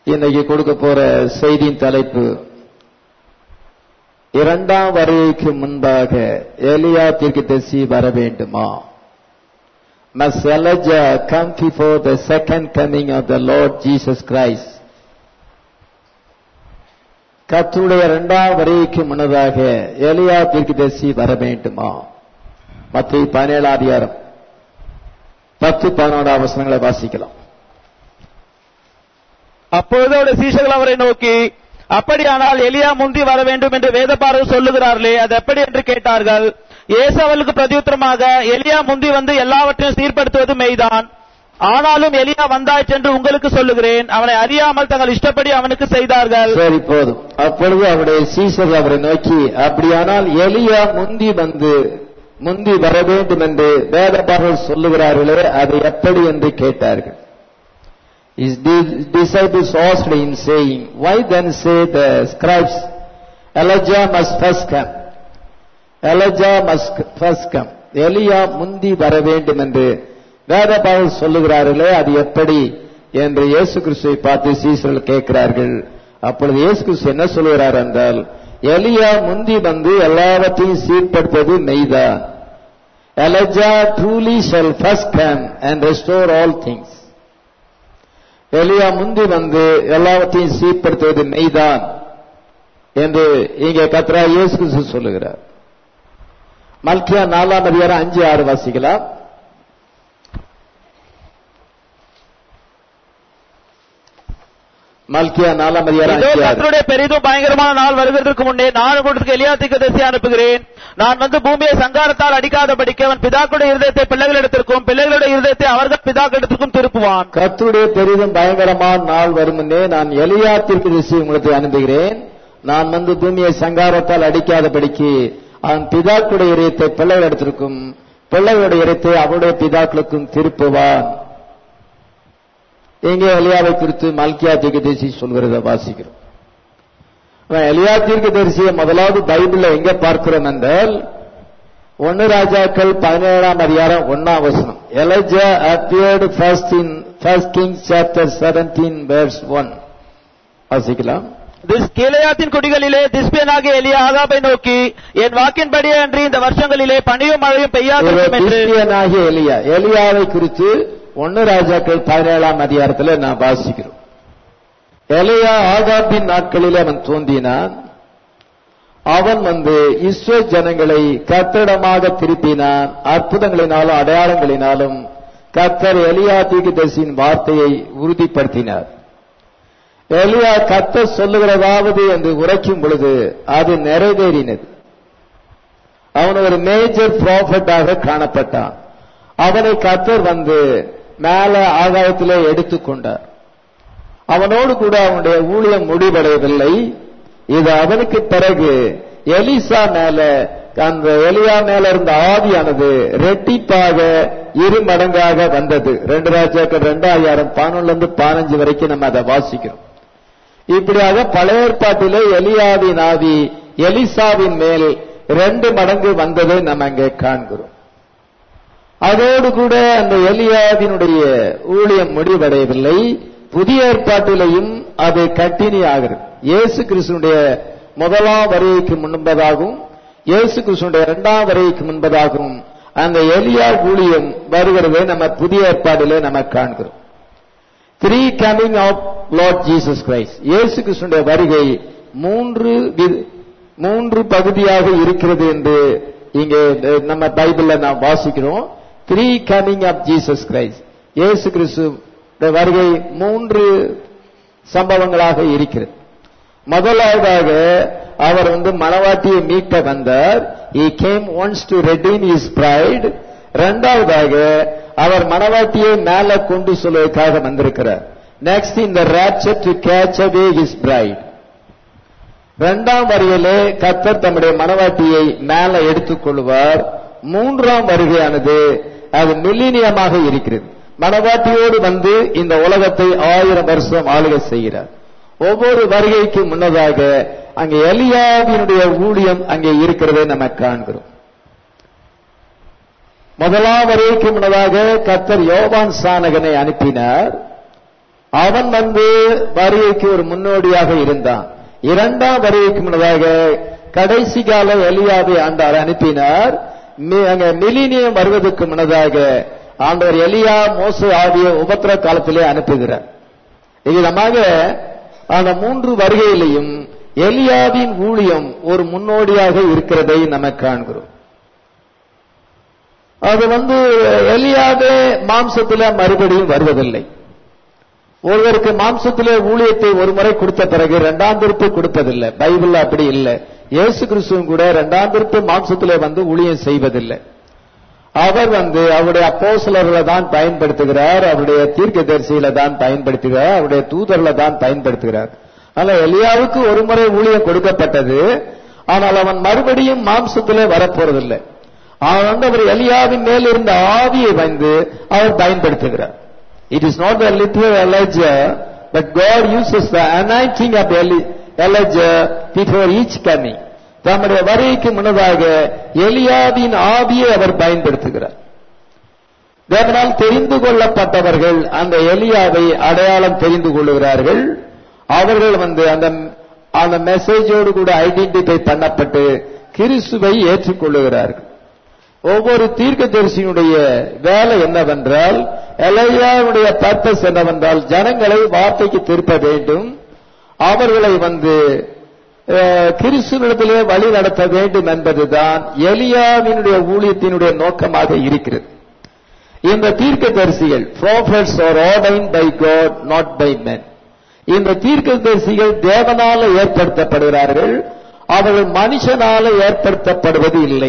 இன்னைக்கு கொடுக்க போற செய்தியின் தலைப்பு இரண்டாம் வருகைக்கு முன்பாக எலியா தீர்க்கதரிசி வர வேண்டுமா Must Elijah come before the second coming of the Lord Jesus Christ? கர்த்தருடைய இரண்டாம் வருகைக்கு முன்னதாக எலியா தீர்க்கதரிசி வர வேண்டுமா மத்திய பதினேழாம் அதிகாரம் பத்து பதினோராம் வசனங்களை வாசிக்கலாம் அப்பொழுது அவருடைய சீஷர்கள் அவரை நோக்கி அப்படியானால் எலியா முந்தி வர வேண்டும் என்று வேதபாரர் சொல்லுகிறார்களே அது எப்படி என்று கேட்டார்கள் இயேசு அவர்களுக்கு பிரதியுத்தரமாக எலியா முந்தி வந்து எல்லாவற்றையும் சீர்படுத்துவது மெய்தான் ஆனாலும் எலியா வந்தாயிற்று என்று உங்களுக்கு சொல்லுகிறேன் அவனை அறியாமல் தங்கள் இஷ்டப்படி அவனுக்கு செய்தார்கள் சரி போதும் அப்பொழுது அவருடைய சீசர் அவரை நோக்கி அப்படியானால் எலியா முந்தி வந்து முந்தி வர வேண்டும் என்று வேதபாரர் சொல்லுகிறார்களே அது எப்படி என்று கேட்டார்கள் His di- disciples asked him, saying, Why then say the scribes, Elijah must first come? Elijah must first come. எலியா முந்தி வர வேண்டும் என்று வேதபாரர் சொல்லுகிறார்களே அது எப்படி என்று இயேசு கிறிஸ்துவை பார்த்து சீசர்கள் கேட்கிறார்கள் அப்பொழுது இயேசு கிறிஸ்து என்ன சொல்லுகிறார் என்றால் எலியா முந்தி வந்து எல்லாவற்றையும் சீர்படுத்துவது மெய்தான் Elijah truly shall first come and restore all things. எலியா முந்தி வந்து எல்லாவற்றையும் சீர்படுத்துவது மெய்தான் என்று இங்கே கத்ரா இயேசு கிறிஸ்து சொல்லுகிறார் மல்கியா நாலாம் அதிகாரம் அஞ்சு ஆறு வாசிக்கலாம் மல்கியா நாலாம் அதிகாரம் இதோ அஞ்சு ஆறு கர்த்தருடைய பெரிதும் பயங்கரமான நாள் வருவதற்கு முன்னே நான் உங்களுக்கு எலியா தீர்க்கதரிசி அனுப்புகிறேன் நான் வந்து பூமியை சங்காரத்தால் அடிக்காதபடிக்கு அவன் பிதாக்களுடைய இருதயத்தை பிள்ளைகளிடத்திற்கும் பிள்ளைகளுடைய இருதயத்தை அவர்கள் பிதாக்களிடத்திற்கும் திருப்புவான் கர்த்தருடைய பெரிதும் பயங்கரமான நாள் வரும் முன்னே நான் எலியா தீர்க்கதரிசி உங்களுக்கு அனுப்புகிறேன் நான் வந்து பூமியை சங்காரத்தால் அடிக்காதபடிக்கு அவன் பிதாக்களுடைய இதயத்தை பிள்ளைகளிடத்திற்கும் பிள்ளைகளுடைய இதயத்தை அவருடைய பிதாக்களுக்கும் திருப்புவான் இங்கே எலியாவை குறித்து மல்கியா தீர்க்கதரிசி சொல்கிறத வாசிக்கிறோம் அவன் எலியா தீர்க்கதரிசியை முதலாவது பைபிள்ல எங்க பார்க்கிறோம் என்றால் ஒன்னு ராஜாக்கள் பதினேழாம் அதிகாரம் ஒன்னாம் வசனம் Elijah appeared first in First Kings chapter seventeen verse one வாசிக்கலாம் திஸ் கீலேயாத்தின் குடிகளிலே திஸ்பியனாகிய எலியா ஆகாபை நோக்கி என் வாக்கின்படியே அன்றி இந்த வருஷங்களிலே பனியும் மழையும் பெய்யாதிருக்கும் என்று கிறிஸ்தியனாகிய எலியா எலியாவை குறித்து ஒன்னு ராஜாக்கள் பதினேழாம் அதிகாரத்தில் நான் வாசிக்கிறோம் எலியா ஆகாபின் நாட்களில் அவன் தோன்றினான் அவன் வந்து இஸ்ரோ ஜனங்களை கத்தடமாக திருப்பினான் அற்புதங்களினாலும் அடையாளங்களினாலும் கத்தர் எலியா தீர்க்கதரிசியின் வார்த்தையை உறுதிப்படுத்தினார் எலியா கத்தர் சொல்லுகிறதாவது என்று உரைக்கும் பொழுது அது நிறைவேறினது அவன் ஒரு மேஜர் ப்ராஃபட்டாக காணப்பட்டான் அவனை கத்தர் வந்து மேல ஆகாயத்திலே எடுத்துக்கொண்டார் அவனோடு கூட அவனுடைய ஊழியம் முடிவடையவில்லை இது அவனுக்கு பிறகு எலிசா மேல அந்த எலியா மேல இருந்த ஆவியானது ரெட்டிப்பாக இரு மடங்காக வந்தது ரெண்டு ராஜாக்கள் ரெண்டாயிரம் பதினொன்னுல இருந்து பதினஞ்சு வரைக்கும் நம்ம அதை வாசிக்கிறோம் இப்படியாக பழைய ஏற்பாட்டிலே எலியாவின் ஆவி எலிசாவின் மேல் ரெண்டு மடங்கு வந்ததை நம்ம அங்கே காண்கிறோம் அதோடு கூட அந்த எலியாவினுடைய ஊழியம் முடிவடையவில்லை புதிய ஏற்பாட்டிலையும் அது கண்டினியூ ஆகிறது இயேசு கிறிஸ்துனுடைய முதலாம் வருகைக்கு முன்பதாகவும் இயேசு கிறிஸ்துனுடைய இரண்டாம் வருகைக்கு முன்பதாகவும் அந்த எலியா ஊழியம் வருகிறதை நம்ம புதிய ஏற்பாட்டிலே நம்ம காண்கிறோம் three coming of Lord Jesus Christ இயேசு கிறிஸ்துடைய வருகை மூன்று வி- மூன்று பகுதியாக இருக்கிறது என்று இங்கே அஹ், நம்ம பைபிள்ல நாம் வாசிக்கிறோம் three coming of Jesus Christ இயேசு கிறிஸ்து வருகை மூன்று சம்பவங்களாக இருக்கிறது முதலாவதாக அவர் வந்து மணவாட்டியை மீட்க வந்தார் he came once to redeem his bride இரண்டாவதாக அவர் மணவாட்டியை மேல கொண்டு சொல்வதற்காக வந்திருக்கிறார் நெக்ஸ்ட் இந்த rapture to catch away his bride இரண்டாம் வரியிலே கத்தர் தம்முடைய மணவாட்டியை மேல எடுத்துக்கொள்வார் மூன்றாம் வருகையானது அது மில்லினியமாக இருக்கிறது மணவாட்டியோடு வந்து இந்த உலகத்தை ஆயிரம் வருஷம் ஆளுகை செய்கிறார் ஒவ்வொரு வருகைக்கு முன்னதாக அங்கே எலியாவினுடைய ஊழியம் அங்கே இருக்கிறதை நம்ம காண்கிறோம் முதலாம் வருகைக்கு முன்னதாக கத்தர் யோவான் சானகனை அனுப்பினார் அவன் வந்து வருகைக்கு ஒரு முன்னோடியாக இருந்தான் இரண்டாம் வருகைக்கு முன்னதாக கடைசி கால எலியாவை ஆண்டார் அனுப்பினார் மி- அங்க மிலினியம் வருவதற்கு முன்னதாக ஆண்டவர் எலியா மோச ஆகிய உபத்திர காலத்திலே அனுப்புகிறார் விதமாக அந்த மூன்று வருகையிலையும் எலியாவின் ஊழியம் ஒரு முன்னோடியாக இருக்கிறதை நம்ம காண்கிறோம் அது வந்து எலியாவே மாம்சத்தில மறுபடியும் வருவதில்லை ஒருவருக்கு மாம்சத்திலே ஊழியத்தை ஒரு முறை கொடுத்த பிறகு இரண்டாம் திருப்பு கொடுப்பதில்லை பைபிள்ல அப்படி இல்லை இயேசு கிறிஸ்துவும் கூட இரண்டாம் திருப்பு மாம்சத்திலே வந்து ஊழியம் செய்வதில்லை அவர் வந்து அவருடைய அப்போஸ்தலர்களை தான் பயன்படுத்துகிறார் அவருடைய தீர்க்கதரிசியில தான் பயன்படுத்துகிறார் அவருடைய தூதர்களை தான் பயன்படுத்துகிறார் அதனால எலியாவுக்கு ஒரு முறை ஊழியம் கொடுக்கப்பட்டது ஆனால் அவன் மறுபடியும் மாம்சத்திலே வரப்போறதில்லை அவன் வந்து அவர் எலியாவின் மேல் இருந்த ஆவியை வந்து அவர் பயன்படுத்துகிறார் it is not the literal Elijah but God uses the anointing of Elijah before each coming தம்முடைய வருகைக்கு முன்னதாக எலியாவின் ஆவியை அவர் பயன்படுத்துகிறார் தேவனால் தெரிந்து கொள்ளப்பட்டவர்கள் அந்த எலியாவை அடையாளம் தெரிந்து கொள்ளுகிறார்கள் அவர்கள் வந்து அந்த அந்த மெசேஜோடு கூட ஐடென்டிஃபை பண்ணப்பட்டு கிறிஸ்துவை ஏற்றுக்கொள்ளுகிறார்கள் ஒவ்வொரு தீர்க்கதரிசியினுடைய வேலை என்னவென்றால் எலையாவுடைய பர்பஸ் என்னவென்றால் ஜனங்களை வார்த்தைக்கு திருப்ப வேண்டும் அவர்களை வந்து அஹ், கிறிஸ்துவிடத்திலே வழி நடத்த வேண்டும் என்பதுதான் எலியாவினுடைய ஊழியத்தினுடைய நோக்கமாக இருக்கிறது இந்த தீர்க்கதரிசிகள் prophets are ordained by God not by men இந்த தீர்க்கதரிசிகள் தேவனால ஏற்படுத்தப்படுகிறார்கள் அவர்கள் மனுஷனால ஏற்படுத்தப்படுவது இல்லை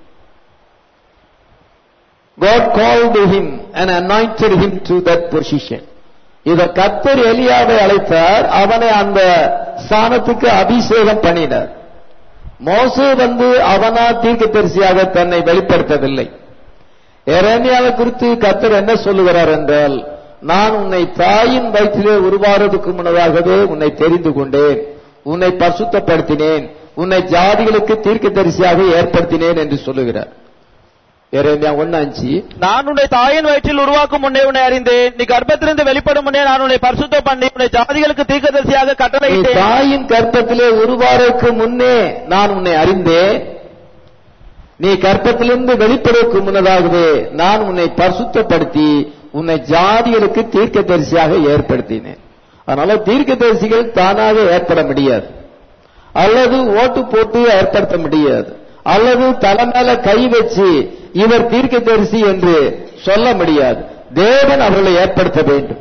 God called him and anointed him to that position. இத கத்தர் எலியாவை அழைத்தார் அவனை அந்த ஸ்தானத்துக்கு அபிஷேகம் பண்ணினார் மோசே வந்து அவனா தீர்க்கதரிசியாக தன்னை வெளிப்படுத்தவில்லை எரேமியாவை குறித்து கத்தர் என்ன சொல்லுகிறார் என்றால் நான் உன்னை தாயின் வயிற்றிலே உருவாறதுக்கு முன்னதாகவே உன்னை தெரிந்து கொண்டேன் உன்னை பரிசுத்தப்படுத்தினேன் உன்னை ஜாதிகளுக்கு தீர்க்கதரிசியாக ஏற்படுத்தினேன் என்று சொல்லுகிறார் எரேமியா ஒன்னு அஞ்சு நான் உன்னை தாயின் வயிற்றில் உருவாக்கும் முன்னே உன்னை அறிந்தேன் நீ கர்ப்பத்திலிருந்து வெளிப்படும் முன்னே நான் உன்னை பரிசுத்த பண்ணி உன்னை ஜாதிகளுக்கு தீர்க்கதரிசியாக நீ கட்டளையிட்டேன் தாயின் கர்ப்பத்திலே உருவாறதுக்கு முன்னே நான் உன்னை அறிந்தேன் நீ கர்ப்பத்திலிருந்து வெளிப்படுவதற்கு முன்னதாகவே நான் உன்னை பரிசுத்தப்படுத்தி உன்னை ஜாதிகளுக்கு தீர்க்கதரிசியாக ஏற்படுத்தினேன் அதனால தீர்க்கதரிசிகள் தானாக ஏற்பட முடியாது அல்லது ஓட்டு போட்டு ஏற்படுத்த முடியாது அல்லது தலை மேல கை வச்சு இவர் தீர்க்கதரிசி என்று சொல்ல முடியாது தேவன் அவர்களை ஏற்படுத்த வேண்டும்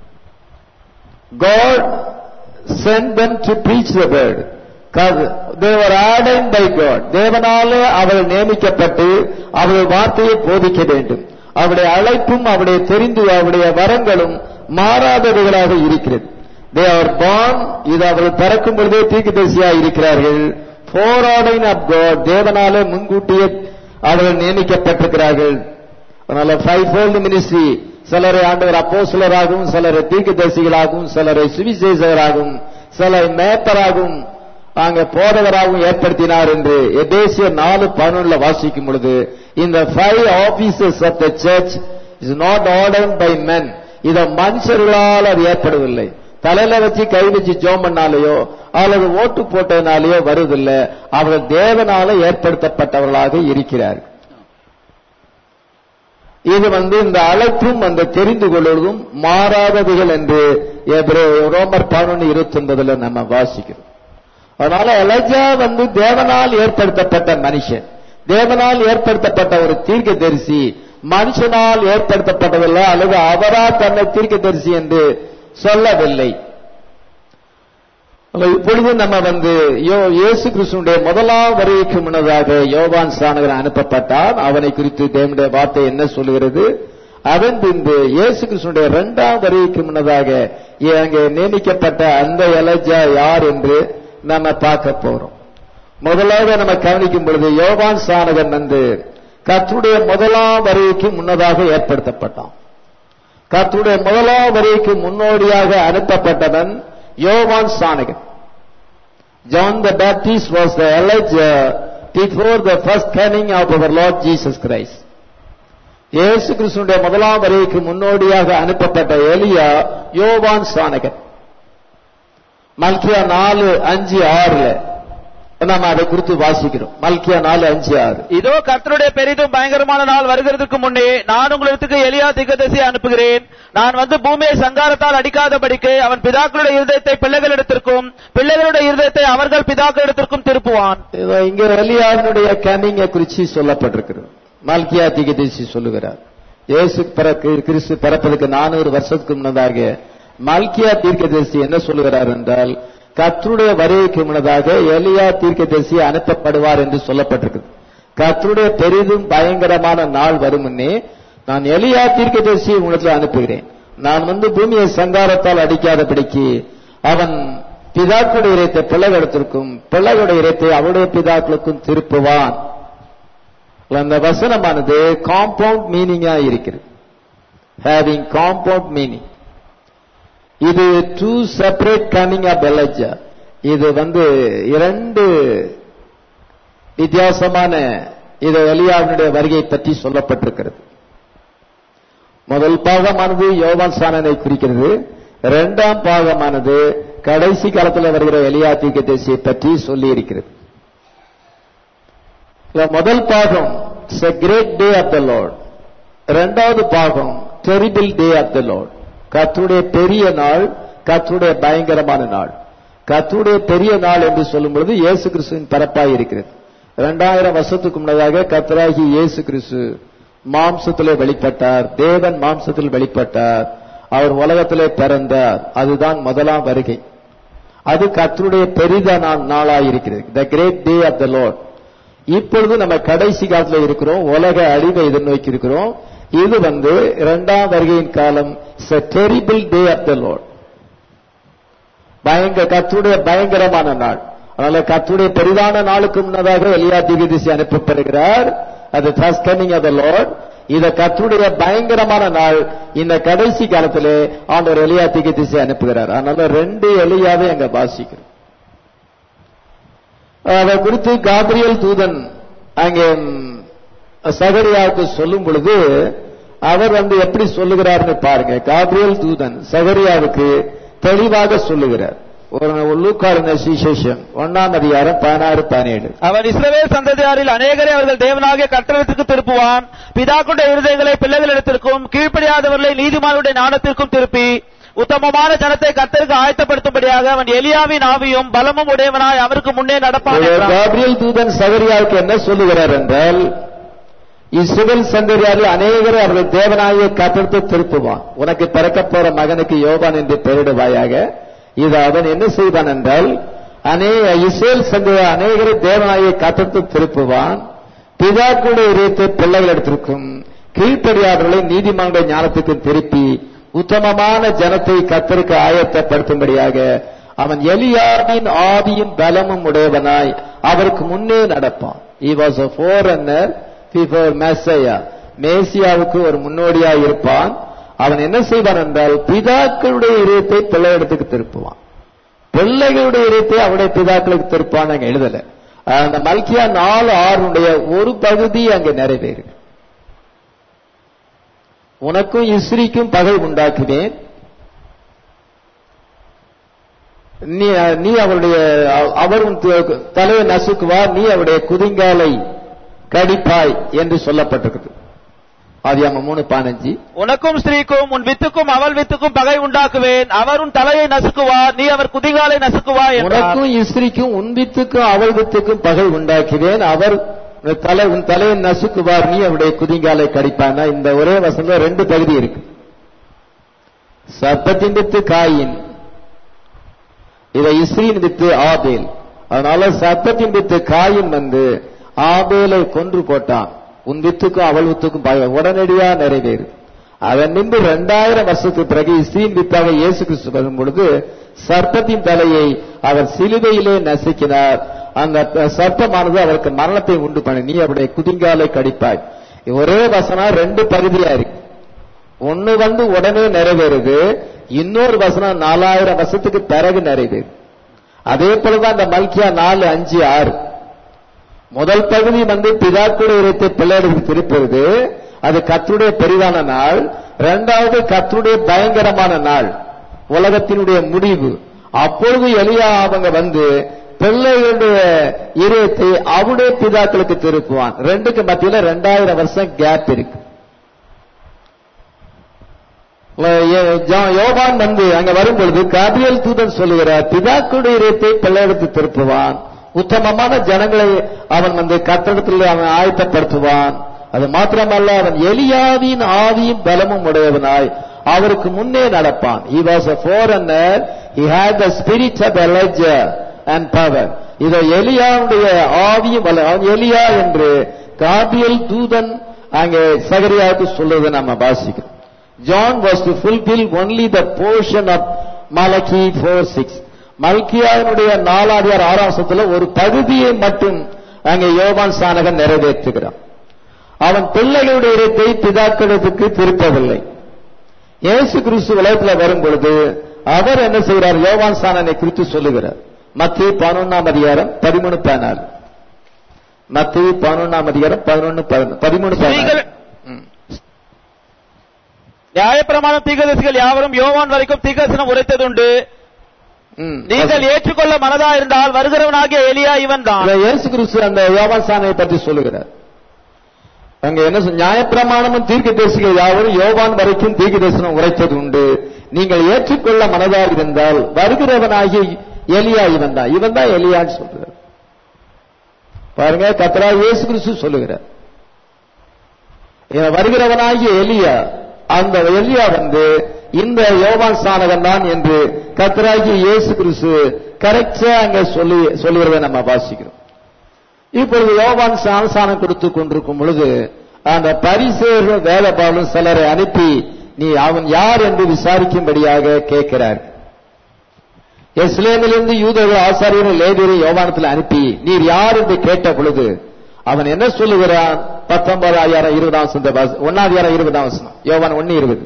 God sent them to preach the word. They were ordained by God. தேவனாலே அவர்கள் நியமிக்கப்பட்டு அவர்கள் வார்த்தையை போதிக்க வேண்டும் அவருடைய அழைப்பும் அவருடைய தெரிந்து அவருடைய வரங்களும் மாறாதவைகளாக இருக்கிறது தே ஆர் born இது அவர்கள் பிறக்கும் பொழுதே தீர்க்கதரிசியாக இருக்கிறார்கள் ஃபோர் ஆர்டைன் ஆஃப் காட் தேவனாலே முன்கூட்டியே அவர்கள் நியமிக்கப்பட்டிருக்கிறார்கள் அதனால ஃபைவ் ஃபோல்டு மினிஸ்ட்ரி சிலரை ஆண்டவர் அப்போஸ்தலராகவும் சிலரை தீர்க்கதரிசிகளாகவும் சிலரை சுவிசேஷகராகவும் சிலரை மேப்பராகவும் அங்க போதவராகவும் ஏற்படுத்தினார் என்று எதேசிய நாலு பதினொன்றுல வாசிக்கும் பொழுது இந்த five offices of the church is not ordained by men இத மனுஷர்களால் அது ஏற்படவில்லை தலையில வச்சு கை வச்சு ஜோம் பண்ணாலேயோ அல்லது ஓட்டு போட்டதுனாலேயோ வருவதில்லை அவர்கள் தேவனால ஏற்படுத்தப்பட்டவர்களாக இருக்கிறார்கள் இது வந்து இந்த அழைப்பும் அந்த தெரிந்து கொள்வதும் மாறாதவைகள் என்று எபிரே- ரோமர் பதினொன்று இருபத்தி ஒன்பதுல நம்ம வாசிக்கிறோம் அதனால எலஜா வந்து தேவனால் ஏற்படுத்தப்பட்ட மனுஷன் தேவனால் ஏற்படுத்தப்பட்ட ஒரு தீர்க்கதரிசி மனுஷனால் ஏற்படுத்தப்பட்டதில்லை அல்லது அவரா தன்னை தீர்க்கதரிசி என்று சொல்லவில்லை அப்ப இப்பொழுது நம்ம வந்து யோ- இயேசு கிறிஸ்துடைய முதலாம் வருகைக்கு முன்னதாக யோவான் சானகர் அனுப்பப்பட்டான் அவனை குறித்து தேவனுடைய வார்த்தை என்ன சொல்லுகிறது அதன் பின்பு இயேசு கிறிஸ்துடைய இரண்டாம் வருகைக்கு முன்னதாக அங்கே நியமிக்கப்பட்ட அந்த எலஜா யார் என்று நம்ம பார்க்க போறோம் முதலாக நம்ம கவனிக்கும் பொழுது யோவான் சானகன் வந்து கர்த்தருடைய முதலாம் வருகைக்கு முன்னதாக ஏற்படுத்தப்பட்டான் கர்த்தருடைய முதலாம் வருகைக்கு முன்னோடியாக அனுப்பப்பட்டவன் யோவான் சானகன் John the Baptist was the Elijah before the first coming of our Lord Jesus Christ. இயேசு கிறிஸ்துடைய முதலாம் வரைக்கு முன்னோடியாக அனுப்பப்பட்ட எலியா யோவான் சானகன் மல்கியா நாலு அஞ்சு ஆறுல நம்ம அதை குறித்து வாசிக்கிறோம் மல்கியா நாலு அஞ்சு ஆறு இதோ கர்த்தருடைய பெரிதும் பயங்கரமான நாள் வருகிறதுக்கு முன்னே நான் உங்களுக்கு எலியா திகதசி அனுப்புகிறேன் நான் வந்து பூமியை சங்காரத்தால் அடிக்காதபடிக்கு அவன் பிதாக்களுடைய இருதயத்தை பிள்ளைகளிடத்திற்கும் பிள்ளைகளுடைய இருதயத்தை அவர்கள் பிதாக்களிடத்திற்கும் திருப்புவான் இதோ இங்க எலியாவினுடைய கமிங்க குறிச்சு சொல்லப்பட்டிருக்கிறது மல்கியா திகதேசி சொல்லுகிறார் இயேசு பிறக்கு கிறிஸ்து பிறப்பதற்கு நானூறு வருஷத்துக்கு முன்னதாக மல்கியா தீர்க்கதரிசி என்ன சொல்லுகிறார் என்றால் கர்த்தருடைய வருகைக்கு முன்னதாக எலியா தீர்க்கதரிசி அனுப்பப்படுவார் என்று சொல்லப்பட்டிருக்கு கர்த்தருடைய பெரிதும் பயங்கரமான நாள் வரும் முன்னே நான் எலியா தீர்க்கதரிசியை உனக்கு அனுப்புகிறேன் நான் வந்து பூமியை சங்காரத்தால் அடிக்காதபடிக்கு அவன் பிதாக்களுடைய இறைத்தை பிள்ளைகளிடத்திற்கும் பிள்ளைகளுடைய இறைத்தை அவருடைய பிதாக்களுக்கும் திருப்புவான் அந்த வசனமானது காம்பவுண்ட் மீனிங்கா இருக்கிறது ஹேவிங் காம்பவுண்ட் மீனிங் இது two separate coming of Elijah இது வந்து இரண்டு வித்தியாசமான இது எலியாவினுடைய வருகை பற்றி சொல்லப்பட்டிருக்கிறது முதல் பாகமானது யோவான் சானனை குறிக்கிறது இரண்டாம் பாகமானது கடைசி காலத்தில் வருகிற எலியா தீர்க்கதரிசியை பற்றி சொல்லி இருக்கிறது முதல் பாகம் it's a great day of the Lord இரண்டாவது பாகம் terrible day of the Lord கத்துடைய பெரிய நாள் கத்துடைய பயங்கரமான நாள் கத்துடைய பெரிய நாள் என்று சொல்லும் பொழுது இயேசு கிறிஸ்துவின் பரப்பாய் இருக்கிறது இரண்டாயிரம் வருஷத்துக்கு முன்னதாக கத்தராகி இயேசு கிறிஸ்து மாம்சத்திலே வெளிப்பட்டார் தேவன் மாம்சத்தில் வெளிப்பட்டார் அவர் உலகத்திலே பிறந்தார் அதுதான் முதலாம் வருகை அது கத்தருடைய பெரிதான நாளாயிருக்கிறது the great day of the Lord இப்பொழுது நம்ம கடைசி காலத்துல இருக்கிறோம் உலக அழிவை எதிர்நோக்கி இருக்கிறோம் இது வந்து இரண்டாம் வருகையின் காலம் terrible day of the Lord பயங்கர கத்துடைய பயங்கரமான நாள் அதனால கத்துடைய பெரிதான நாளுக்கு முன்னதாக எலியா திகதிசி அனுப்பப்படுகிறார் அது first coming of the Lord இத கத்துடைய பயங்கரமான நாள் இந்த கடைசி காலத்திலே ஆண்டவர் எலியா திகதிசி அனுப்புகிறார் அதனால ரெண்டு எலியாவே அங்க வாசிக்கிறோம் அதை குறித்து காபிரியல் தூதன் அங்கே சகரியாவுக்கு சொல்லும் பொழுது அவர் வந்து எப்படி சொல்லுகிறார்னு பாருங்க காபிரியல் தூதன் சகரியாவுக்கு தெளிவாக சொல்லுகிறார் ஒரு லூக்காளுங்க சுவிசேஷம் ஒன்னாம் அதிகாரம் பதினாறு பதினேழு அவன் இஸ்ரவேல் சந்ததியாரில் அநேகரை அவர்கள் தேவனாகிய கட்டளத்திற்கு திருப்புவான் பிதாக்குடைய இருதயங்களை பிள்ளைகளிடத்திற்கும் கீழ்ப்படியாதவர்களை நீதிமானுடைய ஞானத்திற்கும் திருப்பி உத்தமமான ஜனத்தை கர்த்தருக்கு ஆயத்தப்படுத்தும்படியாக அவன் எலியாவின் ஆவியும் பலமும் உடையவனாய் அவருக்கு முன்னே நடப்பான் என்றான். காபிரியல் தூதன் சகரியாவுக்கு என்ன சொல்லுகிறார் என்றால் இஸ்ரவேல் சந்ததியாரில் அநேகரை அவர்கள் தேவனாய காத்திருத்து திருப்புவான் உனக்கு பிறக்கப் போற மகனுக்கு யோபான் என்று பெயரிடுவாயாக இது அவன் என்ன செய்வான் என்றால் அநேக இஸ்ரேல் சந்ததியார் அநேகரை தேவனாயை காத்திருத்து திருப்புவான் பிதாக்குடைய இதயத்தை பிள்ளைகள் எடுத்திருக்கும் கீழ்ப்படியாதவர்களை நீதிமன்ற ஞானத்துக்கு திருப்பி உத்தமமான ஜனத்தை கத்தருக்கு ஆயத்தப்படுத்தும்படியாக அவன் எலியாவின் ஆவியும் பலமும் உடையவனாய் அவருக்கு முன்னே நடப்பான் he was a forerunner before messiah மேசியாவுக்கு ஒரு முன்னோடியாய் இருப்பான் அவன் என்ன செய்வான் என்றால் பிதாக்களுடைய இதயத்தை பிள்ளையிடத்துக்கு திருப்புவான் பிள்ளைகளுடைய இதயத்தை அவருடைய பிதாக்களுக்கு திருப்பான் அங்க எழுதல அந்த மல்கியா நாலு ஆறுடைய ஒரு பகுதி அங்க நிறைவேறு உனக்கும் இஸ்ரிக்கும் பகை உண்டாக்குவேன் நீ நீ அவருடைய அவர் உன் து- தலையை நசுக்குவார் நீ அவருடைய குதிங்காலை கடிப்பாய் என்று சொல்லப்பட்டிருக்கிறது ஆதியாம மூணு பதினஞ்சு உனக்கும் ஸ்திரீக்கும் உன் வித்துக்கும் அவள் வித்துக்கும் பகை உண்டாக்குவேன் அவர் உன் தலையை நசுக்குவார் நீ அவர் குதிகாலை நசுக்குவாய் என்றார் உனக்கும் இஸ்ரிக்கும் உன் வித்துக்கும் அவள் வித்துக்கும் பகை உண்டாக்குவேன் அவர் உன் தலை உன் தலையை நசுக்குவார் நீ அவருடைய குதிங்காலை கடிப்பானா இந்த ஒரே வசனம் ரெண்டு பகுதி இருக்கு சர்ப்பத்தின் வித்து காயின் இதை இஸ்ரீன் வித்து ஆபேல் அதனால சர்ப்பத்தின் வித்து காயின் வந்து ஆபேலை கொன்று போட்டான் உன் வித்துக்கும் அவள் வித்துக்கும் பகை உடனடியா நிறைவேறு அதன் நின்று இரண்டாயிரம் வருஷத்துக்கு பிறகு இஸ்ரீன் வித்தாக இயேசு கிறிஸ்து வரும் பொழுது சர்ப்பத்தின் தலையை அவர் சிலுவையிலே நசுக்கினார் அந்த சர்ப்பமானது அவருக்கு மரணத்தை உண்டு பண்ணி நீ அவருடைய குதிங்காலை கடிப்பாய் ஒரே வசனம் ரெண்டு பகுதியா இருக்கு ஒண்ணு வந்து உடனே நிறைவேறுது இன்னொரு வசனம் நாலாயிரம் வருஷத்துக்கு பிறகு நிறைவேறு அதே போலதான் அந்த மல்கியா நாலு அஞ்சு ஆறு முதல் பகுதி வந்து பிதாக்குடைய இடத்தை பிள்ளைகளுக்கு திருப்புறது அது கர்த்தருடைய பெரிதான நாள் இரண்டாவது கர்த்தருடைய பயங்கரமான நாள் உலகத்தினுடைய முடிவு அப்பொழுது எலியா அவங்க வந்து பிள்ளைகளுடைய இதயத்தை அவருடைய பிதாக்களுக்கு திருப்புவான் ரெண்டுக்கு மத்தியில ரெண்டாயிரம் வருஷம் கேப் இருக்கு யோ- யோவான் வந்து அங்க வரும்பொழுது காபியல் தூதன் சொல்லுகிறார் பிதாக்களுடைய இதயத்தை பிள்ளைகளுக்கு திருப்புவான் உத்தமமான ஜனங்களை அவன் வந்து கத்தடத்தில் அவன் ஆயத்தப்படுத்துவான் அது மாத்திரமல்ல அவன் எலியாவின் ஆவியும் பலமும் உடையவனாய் அவருக்கு முன்னே நடப்பான் he was a foreigner he had the spirit of Elijah and power இதை எலியாவுடைய ஆவியும் வல்ல- அவன் எலியா என்று காபியல் தூதன் அங்கே சகரியாவுக்கு சொல்லுவதை நம்ம வாசிக்கிறோம் John was to fulfill only the portion of Malachi 4:6 மல்கியாவினுடைய நாலாதியார் ஆராசத்துல ஒரு பகுதியை மட்டும் அங்கே யோவான் சானகன் நிறைவேற்றுகிறான் அவன் பிள்ளைகளுடைய இடத்தை பிதாக்களுக்கு திருப்பவில்லை இயேசு கிறிஸ்து உலகத்துல வரும் பொழுது அவர் என்ன செய்கிறார் யோவான் சானனை குறித்து சொல்லுகிறார் மத்திய பதினொன்னாம் அதிகாரம் பதிமூணு பதினாலு மத்திய பதினொன்னாம் அதிகாரம் பதினொன்னு பதிமூணு பதினாலு ஸ்திரீகள் ம். நியாயப்பிரமாண தீர்க்கதரிசிகள் யாவரும் யோவான் வரைக்கும் தீர்க்கதரிசனம் உரைத்ததுண்டு ம். நீங்கள் ஏற்றுக்கொள்ள மனதா இருந்தால் வருகிறவனாகிய எலியா இவன் தான் அந்த இயேசு கிறிஸ்து அந்த யோவான் சானையை பற்றி சொல்லுகிறார் அங்க என்ன சொல்~ நியாயப்பிரமாணமும் தீர்க்க தரிசிகள் யாவரும் யோவான் வரைக்கும் தீர்க்க தரிசனம் உரைத்தது உண்டு நீங்கள் ஏற்றுக்கொள்ள மனதாக இருந்தால் வருகிறவனாகிய எலியா இவன் தான் இவன் தான் எலியான்னு சொல்றார் பாருங்க கத்தரா இயேசு கிறிஸ்து சொல்லுகிறார் இவன் வருகிறவனாகிய எலியா அந்த எலியா வந்து இந்த யோவான் சானகன் தான் என்று கத்தராகிய இயேசு கிறிஸ்து கரெக்டா அங்க சொல்லி சொல்லுகிறதை நம்ம வாசிக்கிறோம் இப்பொழுது யோவான் சானசானம் கொடுத்து கொண்டிருக்கும் பொழுது அந்த பரிசேரும் வேலைப்பாடும் சிலரை அனுப்பி நீ அவன் யார் என்று விசாரிக்கும்படியாக கேட்கிறார் எஸ்லேமிலிருந்து யூதர்கள் ஆசாரியர்கள் லேவியரை யோவானத்தில் அனுப்பி நீர் யார் என்று கேட்ட பொழுது அவன் என்ன சொல்லுகிறான் பத்தொன்பதாயிரம் இருபதாம் வசனம் ஒன்னாதிகாரம் இருபதாம் வசனம் யோவான் ஒன்னு இருபது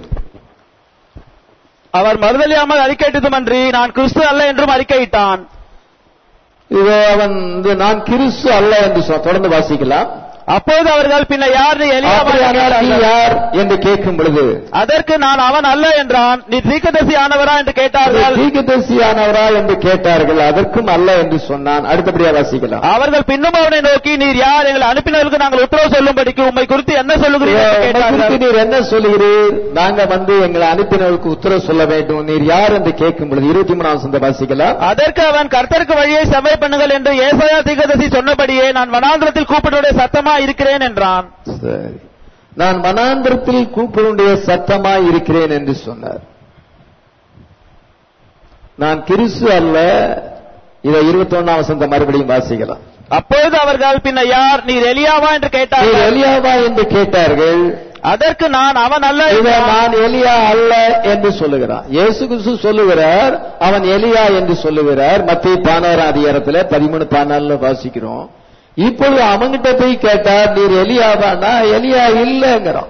அவர் மறுதலியாமல் அறிக்கையிட்டதுமன்றி நான் கிறிஸ்து அல்ல என்றும் அறிக்கையிட்டான் இது அவன் இது நான் கிறிஸ்து அல்ல என்று சொல் தொடர்ந்து வாசிக்கலாம் அப்போது அவர்கள் பின்ன யார் நீ எலியாவா என்று அப்படியானால் நீ கேட்டார்கள். யார் என்று கேட்கும் பொழுது அதற்கு நான் அவன் அல்ல என்றான் நீ தீர்க்கதரிசி ஆனவரா என்று கேட்டார்கள் தீர்க்கதரிசியானவரா என்று கேட்டார்கள் அதற்கும் அல்ல என்று சொன்னான் அடுத்தபடியா வாசிக்கலாம் அவர்கள் பின்னும் அவனை நோக்கி நீர் யார் எங்களை அனுப்பினவர்களுக்கு நாங்கள் உத்தரவு சொல்லும்படிக்கு உம்மை குறித்து என்ன சொல்லுகிறீர்கள் என்று உம்மை குறித்து கேட்டார்கள் நீர் என்ன சொல்லுகிறீர் நாங்க வந்து எங்களை அனுப்பினவருக்கு உத்தரவு சொல்ல வேண்டும் நீர் யார் என்று கேட்கும் பொழுது இருபத்தி மூணாம் சந்த வாசிக்கலாம் அதற்கு அவன் கர்த்தருக்கு வழியை செவ்வாய் பண்ணுங்கள் என்று ஏசாயா தீர்க்கதரிசி சொன்னபடியே நான் வனாந்திரத்தில் கூப்பிடுடைய சத்தமா இருக்கிறேன் என்றான் சரி நான் மனாந்திரத்தில் கூப்பிடுடைய சத்தமாய் இருக்கிறேன் என்று சொன்னார் நான் கிறிஸ்து அல்ல இதை இருபத்தி ஒன்னாம் வசந்த மறுபடியும் வாசிக்கலாம் அப்பொழுது அவர்கள் பின்ன யார் நீர் எலியாவா என்று நீர் கேட்டார்கள் எலியாவா என்று கேட்டார்கள் அதற்கு நான் அவன் அல்ல இவன் என்றான். நான் எலியா அல்ல என்று சொல்லுகிறான் இயேசு கிறிஸ்து சொல்லுகிறார் அவன் எலியா என்று சொல்லுகிறார் மத்திய பதினோராம் அதிகாரத்துல பதிமூணு பதினாலுல வாசிக்கிறோம் இப்பொழுது அவன்கிட்ட போய் கேட்டார் நீர் எலியாவானா எலியா இல்லைங்கிறான்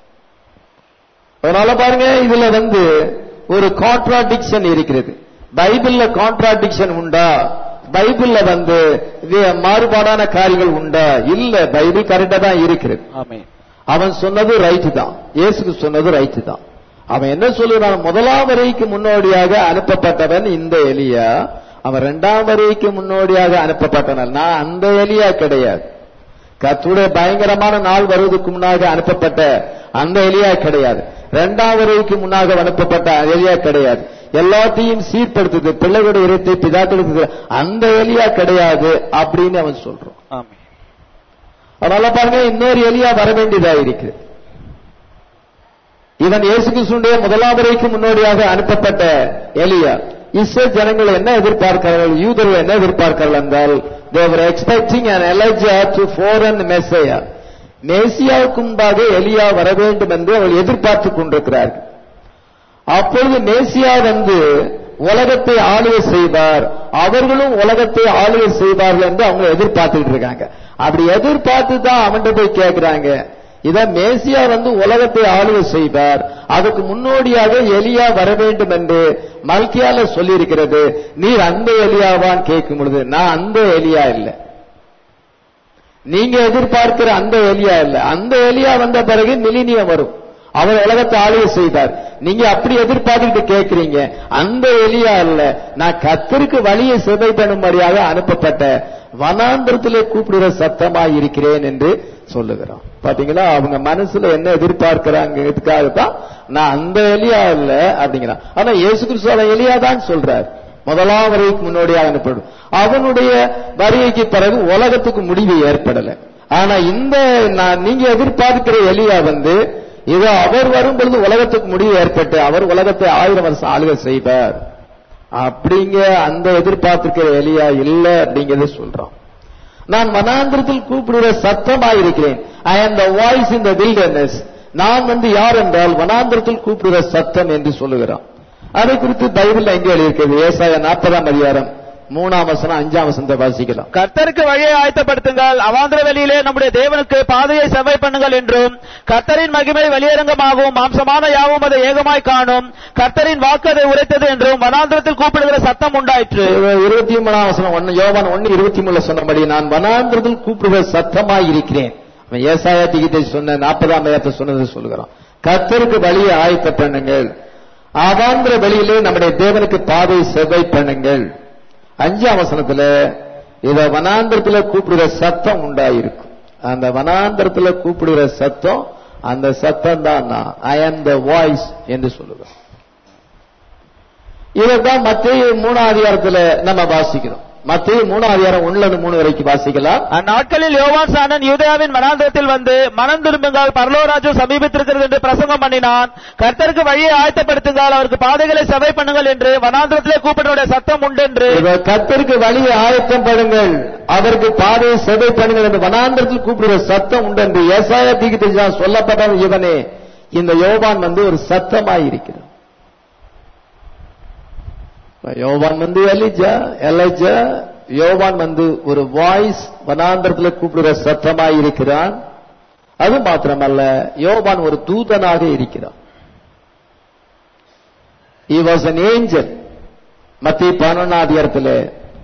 அதனால பாருங்க இதுல வந்து ஒரு கான்ட்ராடிக்ஷன் இருக்கிறது பைபிள்ல கான்ட்ராடிக்ஷன் உண்டா பைபிள்ல வந்து வே- மாறுபாடான காரியங்கள் உண்டா இல்ல பைபிள் கரெக்டா தான் இருக்கிறது ஆமென். அவன் சொன்னது ரைட்டு தான் இயேசுக்கு சொன்னது ரைட்டு தான் அவன் என்ன சொல்லுறான் முதலாம் வரைக்கு முன்னோடியாக அனுப்பப்பட்டவன் இந்த எலியா அவன் இரண்டாம் வரைக்கு முன்னோடியாக அனுப்பப்பட்டவன் நான் அந்த எலியா கிடையாது கத்துடைய பயங்கரமான நாள் வருவதற்கு முன்னாக அனுப்பப்பட்ட அந்த எலியா கிடையாது இரண்டாம் வரைக்கு முன்னாக அனுப்பப்பட்ட எலியா கிடையாது எல்லாத்தையும் சீர்படுத்துது பிள்ளைகளுடைய இடத்தை பிதாக்களுக்கு அந்த எலியா கிடையாது அப்படின்னு அவன் சொல்றான் ஆமென். அதனால பாருங்க இன்னொரு எலியா வர வேண்டியதா இருக்கு இவன் இயேசு கிறிஸ்துடைய முதலாம் வரைக்கு முன்னோடியாக அனுப்பப்பட்ட எலியா இஸ்ரேல் ஜனங்கள் என்ன எதிர்பார்க்கிறார்கள் யூதர்கள் என்ன எதிர்பார்க்கிறார்கள் என்றால் they were expecting an Elijah to foreign Messiah மேசியாவுக்கு முன்பாக எலியா வர வேண்டும் என்று அவர்கள் எதிர்பார்த்து கொண்டிருக்கிறார்கள் அப்பொழுது மேசியா வந்து உலகத்தை ஆளுகை செய்வார் அவர்களும் உலகத்தை ஆளுகை செய்வார்கள் என்று அவங்க எதிர்பார்த்துட்டு இருக்காங்க அப்படி எதிர்பார்த்து தான் அவன்கிட்ட போய் கேட்கிறாங்க இத மேசியா வந்து உலகத்தை ஆளுகை செய்வார் அதுக்கு முன்னோடியாக எலியா வர வேண்டும் என்று மல்கியால சொல்லி இருக்கிறது நீர் அந்த எலியாவான்னு கேட்கும் பொழுது நான் அந்த எலியா இல்லை நீங்க எதிர்பார்க்கிற அந்த எலியா இல்ல அந்த எலியா வந்த பிறகு மிலினியம் வரும் அவர் உலகத்தை ஆளுகை செய்தார் நீங்க அப்படி எதிர்பார்த்துட்டு கேட்கிறீங்க அந்த எலியா இல்ல நான் கத்தருக்கு வழியை சிதை பண்ணும்படியாக அனுப்பப்பட்ட வனாந்திரத்திலே கூப்பிடுற சத்தமா இருக்கிறேன் என்று சொல்லுகிறோம் பாத்தீங்களா அவங்க மனசுல என்ன எதிர்பார்க்கிறாங்க இதுக்காகத்தான் நான் அந்த எலியா இல்ல அப்படிங்கிறான் ஆனா இயேசு கிறிஸ்து அவன் எலியா தான் சொல்றார் முதலாம் வரைக்கு முன்னோடியாக அனுப்படும் அவனுடைய வருகைக்கு பிறகு உலகத்துக்கு முடிவு ஏற்படல ஆனா இந்த நான் நீங்க எதிர்பார்க்கிற எலியா வந்து இதோ அவர் வரும் பொழுது உலகத்துக்கு முடிவு ஏற்பட்டு அவர் உலகத்தை ஆயிரம் வருஷம் ஆளுகை செய்வார் அப்படிங்க அந்த எதிர்பார்த்திருக்கிற எலியா இல்ல அப்படிங்கறத சொல்றோம் நான் வனாந்திரத்தில் கூப்பிடுகிற சத்தமாய் இருக்கிறேன் I am the voice in the wilderness நான் வந்து யார் என்றால் வனாந்திரத்தில் கூப்பிடுகிற சத்தம் என்று சொல்லுகிறான் அதை குறித்து பைபிள்ல எங்கே எழுதியிருக்கிறது ஏசாயா நாற்பதாம் அதிகாரம் மூணாம் வசனம் அஞ்சாம் வசனத்தை வாசிக்கலாம் கர்த்தருக்கு வழியை ஆயத்தப்படுத்துங்கள் அவாந்திர வெளியிலே நம்முடைய தேவனுக்கு பாதையை செவ்வை பண்ணுங்கள் என்றும் கர்த்தரின் மகிமை வெளியரங்கமாகவும் மாம்சமான யாவும் அதை ஏகமாய் காணும் கர்த்தரின் வாக்கு அதை உரைத்தது என்றும் வனாந்திரத்தில் கூப்பிடுகிற சத்தம் உண்டாயிற்று இருபத்தி மூணாம் வசனம் ஒன்னு யோவான் ஒன்னு இருபத்தி மூணுல சொன்னபடி நான் வனாந்திரத்தில் கூப்பிடுகிற சத்தமாய் இருக்கிறேன் அவன் ஏசாயா திகித்தை சொன்ன நாற்பதாம் அதிகாரத்தை சொன்னது சொல்லுகிறான் கர்த்தருக்கு வழியை ஆயத்த பண்ணுங்கள் அவாந்திர வெளியிலே நம்முடைய தேவனுக்கு பாதை செவ்வை பண்ணுங்கள் அஞ்சாம் வசனத்துல இத வனாந்திரத்துல கூப்பிடுற சத்தம் உண்டாயிருக்கும் அந்த வனாந்திரத்துல கூப்பிடுகிற சத்தம் அந்த சத்தம் தான் நான் ஐ ஆம் த வாய்ஸ் என்று சொல்லுகிறோம் இதைத்தான் மத்திய மூணாம் அதிகாரத்துல நம்ம வாசிக்கிறோம் மத்திய மூணாம் அதிகாரம் ஒண்ணுல இருந்து மூணு வரைக்கும் வாசிக்கலாம் அந்நாட்களில் யோவான் சாணன் யூதேயாவின் வனாந்திரத்தில் வந்து மனம் திரும்புங்கள் பரலோராஜ்யம் சமீபித்திருக்கிறது என்று பிரசங்கம் பண்ணினான் கர்த்தருக்கு வழியை ஆயத்தப்படுத்துங்கள் அவருக்கு பாதைகளை செவை பண்ணுங்கள் என்று வனாந்திரத்திலே கூப்பிடுடைய சத்தம் உண்டென்று இவ கர்த்தருக்கு வழியை ஆயத்தம் பண்ணுங்கள் அவருக்கு பாதையை செவை பண்ணுங்கள் என்று வனாந்திரத்தில் கூப்பிடுற சத்தம் உண்டு என்று ஏசாய தீகிட்டு சொல்லப்பட்டவன் இவனே இந்த யோவான் வந்து ஒரு சத்தமாய் இருக்கிறான் யோவான் வந்து எலிஜா எலைஜா யோவான் வந்து ஒரு வாய்ஸ் வனாந்திரத்தில் கூப்பிடுற சத்தமாய் இருக்கிறான் அது மாத்திரமல்ல யோவான் ஒரு தூதனாக இருக்கிறான் he was an angel மத்திய பதினொன்னாம் அதிகாரத்தில்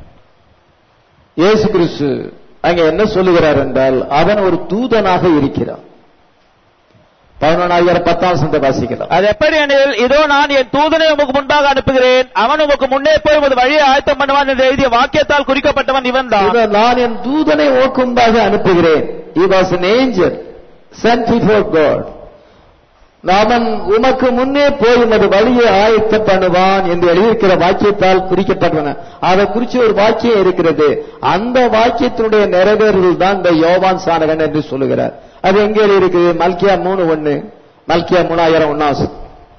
இயேசு கிறிஸ்து அங்க என்ன சொல்லுகிறார் என்றால் அவன் ஒரு தூதனாக இருக்கிறான் பதினொன்னாயிரம் பத்தாம் வசனத்தை வாசிக்கலாம் அது எப்படி எனில் இதோ நான் என் தூதனை உமக்கு முன்பாக அனுப்புகிறேன் அவன் உமக்கு முன்னே போய் உமது வழியை ஆயத்தம் பண்ணுவான் என்று எழுதிய வாக்கியத்தால் குறிக்கப்பட்டவன் இவன் தான் இதோ நான் என் தூதனை ஓக்கும்பாக அனுப்புகிறேன் he was an angel sent before God அவன் உமக்கு முன்னே போய் உமது வழியை ஆயத்தம் பண்ணுவான் என்று எழுதியிருக்கிற வாக்கியத்தால் குறிக்கப்பட்டவன அதை குறிச்சு ஒரு வாக்கியம் இருக்கிறது அந்த வாக்கியத்தினுடைய நிறைவேறுதல் தான் இந்த யோவான் சானகன் என்று சொல்லுகிறார் அது எங்கே இருக்குது மல்கியா மூணு ஒண்ணு மல்கியா மூணாயிரம் ஒன்னாவது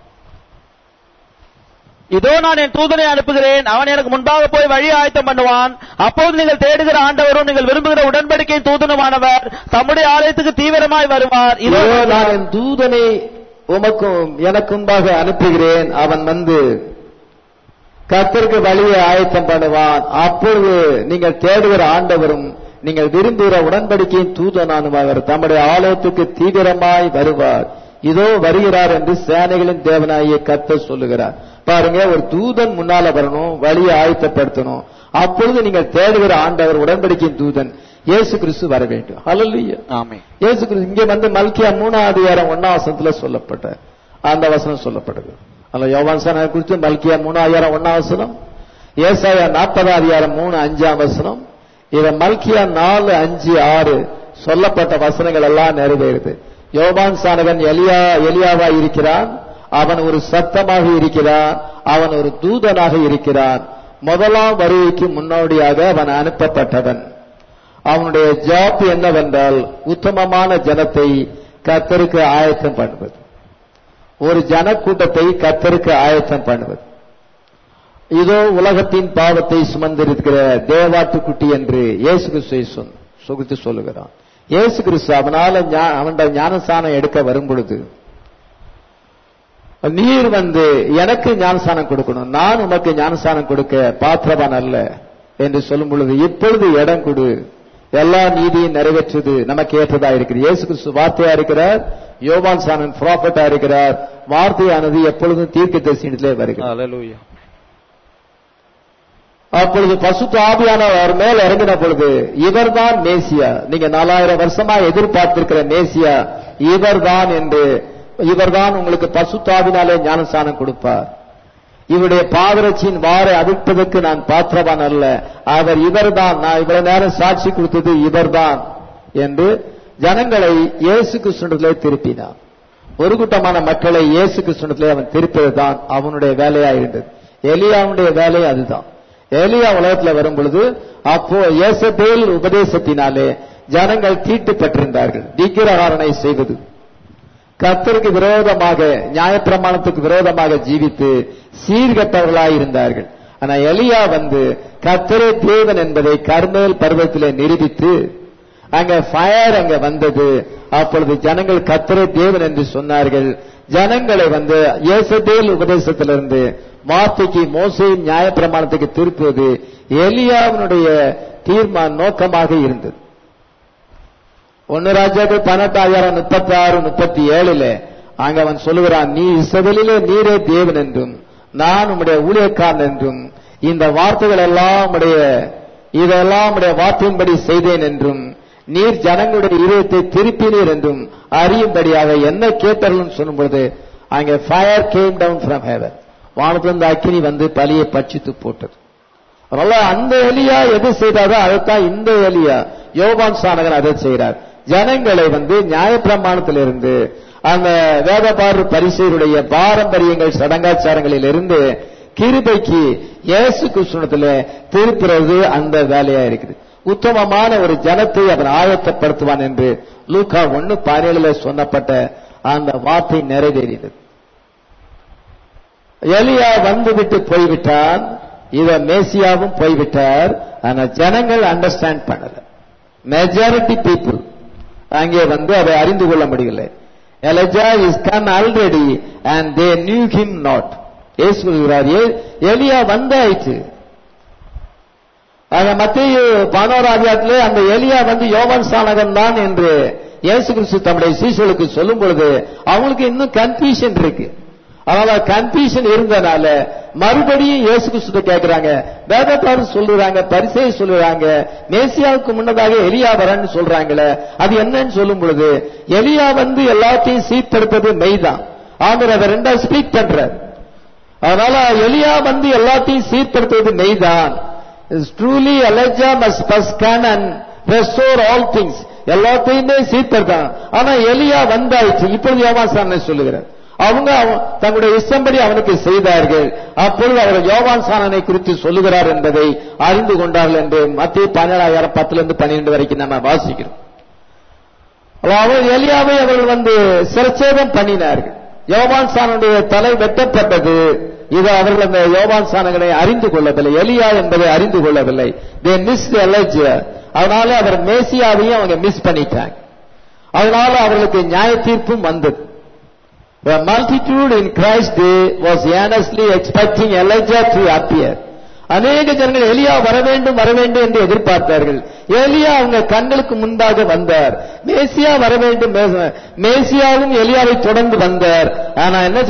இதோ நான் என் தூதனை அனுப்புகிறேன் அவன் எனக்கு முன்பாக போய் வழி ஆயத்தம் பண்ணுவான் அப்போது நீங்கள் தேடுகிற ஆண்டவரும் நீங்கள் விரும்புகிற உடன்படிக்கையின் தூதனுமானவர் தம்முடைய ஆலயத்துக்கு தீவிரமாய் வருவார் இதோ இதோ நான் என் தூதனை உமக்கும் எனக்கும்பாக அனுப்புகிறேன் அவன் வந்து கர்த்தருக்கு வழியை ஆயத்தம் பண்ணுவான் அப்பொழுது நீங்கள் தேடுகிற ஆண்டவரும் நீங்கள் விரும்புகிற உடன்படிக்கையின் தூதனானுமாவர் தம்முடைய ஆலயத்துக்கு தீவிரமாய் வருவார் இதோ வருகிறார் என்று சேனைகளின் தேவனாகிய கர்த்தர் சொல்லுகிறார் பாருங்க ஒரு தூதன் முன்னால வரணும் வழியை ஆயத்தப்படுத்தணும் அப்பொழுது நீங்கள் தேடுகிற ஆண்டவர் உடன்படிக்கையின் தூதன் இயேசு கிறிஸ்து வர வேண்டும் ஹalleluya ஆமே இயேசு கிறிஸ்து இங்கே வந்து மல்கியா மூணாவது அதிகாரம் ஒன்னாம் வசனத்துல சொல்லப்பட்ட அந்த வசனம் சொல்லப்படுது அல்ல யோவான் சான குறித்து மல்கியா மூணாயிரம் ஒன்னாம் வசனம் ஏசாயா நாற்பதாம் அதிகாரம் மூணு அஞ்சாம் வசனம் இத மல்கியா நாலு அஞ்சு ஆறு சொல்லப்பட்ட வசனங்கள் எல்லாம் நிறைவேறுது யோவான் சானகன் எலியா எலியாவா இருக்கிறான் அவன் ஒரு சத்தமாக இருக்கிறான் அவன் ஒரு தூதனாக இருக்கிறான் முதலாம் வருகைக்கு முன்னோடியாக அவன் அனுப்பப்பட்டவன் அவனுடைய ஜாப் என்னவென்றால் உத்தமமான ஜனத்தை கத்தருக்கு ஆயத்தம் பண்ணுவது ஒரு ஜனக்கூட்டத்தை கத்தருக்கு ஆயத்தம் பண்ணுவது இதோ உலகத்தின் பாவத்தை சுமந்திருக்கிற தேவாட்டுக்குட்டி என்று இயேசு கிறிஸ்துவை சொல் சுகுத்து சொல்லுகிறான் இயேசு கிறிஸ்து அவனால ஞா- அவனுடைய ஞானஸ்தானம் எடுக்க வரும் பொழுது நீர் வந்து எனக்கு ஞானஸ்தானம் கொடுக்கணும் நான் உமக்கு ஞானஸ்தானம் கொடுக்க பாத்திரவான் அல்ல என்று சொல்லும் பொழுது இப்பொழுது இடம் கொடு எல்லா நீதியும் நிறைவேற்றுவது நமக்கு ஏற்றதா இருக்கிறது இயேசு கிறிஸ்து வார்த்தையா இருக்கிறார் யோவான் சானன் ப்ராஃபட்டா இருக்கிறார் வார்த்தையானது எப்பொழுதும் தீர்க்க தரிசனத்திலே வருகிறது ஹalleluya அப்பொழுது பசுத்த ஆவியானவர் அவர் மேல் இறங்கின பொழுது இவர்தான் மேசியா நீங்க நாலாயிரம் வருஷமா எதிர்பார்த்திருக்கிற மேசியா இவர்தான் என்று இவர்தான் உங்களுக்கு பசுத்தாவினாலே ஞானஸ்தானம் கொடுப்பார் இவருடைய பாதரட்சியின் வாரை அவிழ்ப்பதற்கு நான் பாத்திரவான் அல்ல அவர் இவர்தான் நான் இவ்வளவு நேரம் சாட்சி கொடுத்தது இவர்தான் என்று ஜனங்களை இயேசு கிருஷ்ணத்திலே திருப்பினார் ஒரு கூட்டமான மக்களை இயேசு கிருஷ்ணத்திலே அவன் திருப்பதுதான் அவனுடைய வேலையா இருந்தது எலியாவுடைய வேலை அதுதான் எலியா உலகத்துல வரும் பொழுது அப்போ இயேசபேல் உபதேசத்தினாலே ஜனங்கள் தீட்டு பெற்றிருந்தார்கள் விக்கிரகாரனை செய்வது கர்த்தருக்கு விரோதமாக நியாயப்பிரமாணத்துக்கு விரோதமாக ஜீவித்து சீர்கெட்டவர்களாய் இருந்தார்கள் ஆனா எலியா வந்து கர்த்தரே தேவன் என்பதை கர்மேல் பருவத்திலே நிரூபித்து அங்க ஃபயர் அங்க வந்தது அப்பொழுது ஜனங்கள் கர்த்தரே தேவன் என்று சொன்னார்கள் ஜனங்களை வந்து இயேசபேல் உபதேசத்திலிருந்து வார்த்தைக்கு மோசையின் நியாயப்பிரமாணத்துக்கு திருப்புவது எலியாவினுடைய தீர்மான நோக்கமாக இருந்தது ஒன்னு ராஜாக்கள் பதினெட்டாயிரம் முப்பத்தி ஆறு முப்பத்தி ஏழுல அங்க அவன் சொல்லுகிறான் நீ இசபெலிலே நீரே தேவன் என்றும் நான் உம்முடைய ஊழியக்காரன் என்றும் இந்த வார்த்தைகள் எல்லாம் உடைய இதெல்லாம் உடைய வார்த்தையின்படி செய்தேன் என்றும் நீர் ஜனங்களுடைய இதயத்தை திருப்பினீர் என்றும் அறியும்படியாக என்ன கேட்டார்கள் சொல்லும் பொழுது அங்கே fire came down from heaven வானத்திலிருந்து அக்கினி வந்து பலியை பட்சித்து போட்டது அதனால அந்த எலியா எது செய்தாரோ அதைத்தான் இந்த எலியா யோபான் சானகன் அதை செய்கிறார் ஜனங்களை வந்து நியாயப்பிரமாணத்திலிருந்து அந்த வேதபாரு பரிசையுடைய பாரம்பரியங்கள் சடங்காச்சாரங்களில் இருந்து கிருபைக்கு இயேசு கிருஷ்ணத்துல திருப்புறது அந்த வேலையா இருக்குது உத்தமமான ஒரு ஜனத்தை அவன் ஆயத்தப்படுத்துவான் என்று லூகா ஒன்னு பதினேழுல சொன்னப்பட்ட அந்த வார்த்தை நிறைவேறியது எலியா வந்துவிட்டு போய்விட்டான் இத மேசியாவும் போய்விட்டார் ஆனா ஜனங்கள் அண்டர்ஸ்டாண்ட் பண்ணல மெஜாரிட்டி பீப்புள் அங்கே வந்து அதை அறிந்து கொள்ள முடியல Elijah is come already and they knew him not ஏசு சொல்கிறார் எலியா வந்தாயிற்று ஆக மத்திய பானோராஜாத்திலே அந்த எலியா வந்து யோவான் சானகன் தான் என்று இயேசு கிறிஸ்து தம்முடைய சீசலுக்கு சொல்லும் பொழுது அவங்களுக்கு இன்னும் கன்ஃபியூஷன் இருக்கு அதனால கன்ஃபியூஷன் இருந்தனால மறுபடியும் இயேசு கிறிஸ்து கேட்கிறாங்க வேதத்தாரு சொல்லுறாங்க பரிசை சொல்லுறாங்க மேசியாவுக்கு முன்னதாக எலியா வரன்னு சொல்றாங்களே அது என்னன்னு சொல்லும் பொழுது எலியா வந்து எல்லாத்தையும் சீர்படுத்தது மெய்தான் ஆமர் அதை ரெண்டா ஸ்பீக் பண்றார் அதனால எலியா வந்து எல்லாத்தையும் சீர்படுத்துவது மெய்தான் truly Elijah must first come and restore all things எல்லாத்தையுமே சீர்படுத்தான் ஆனா எலியா வந்தாயிற்று இப்பொழுது யோவான் சொல்லுகிறார் அவங்க தங்களுடைய இஷ்டம்படி அவனுக்கு செய்தார்கள் அப்பொழுது அவர் யோவான் சாணனை குறித்து சொல்லுகிறார் என்பதை அறிந்து கொண்டார்கள் என்று மத்திய பதினேழாயிரம் பத்துல இருந்து பன்னிரண்டு வரைக்கும் நம்ம வாசிக்கிறோம் அவர் எலியாவை அவர்கள் வந்து சிரச்சேதம் பண்ணினார்கள் யோவான் சாணனுடைய தலை வெட்டப்பட்டது இது அவர்கள் அந்த யோவான் சாணங்களை அறிந்து கொள்ளவில்லை எலியா என்பதை அறிந்து கொள்ளவில்லை தே மிஸ் எலஜ் அதனால அவர் மேசியாவையும் அவங்க மிஸ் பண்ணிட்டாங்க அதனால அவர்களுக்கு நியாய தீர்ப்பும் வந்தது The multitude in Christ day was earnestly expecting Elijah to appear. அநேக ஜனங்கள் எலியா வர வேண்டும் வர வேண்டும் என்று எதிர்பார்த்தார்கள் எலியா அவங்க கண்களுக்கு முன்பாக வந்தார் மேசியா வர வேண்டும் மேசியாவும் எலியாவை தொடர்ந்து வந்தார் ஆனா என்ன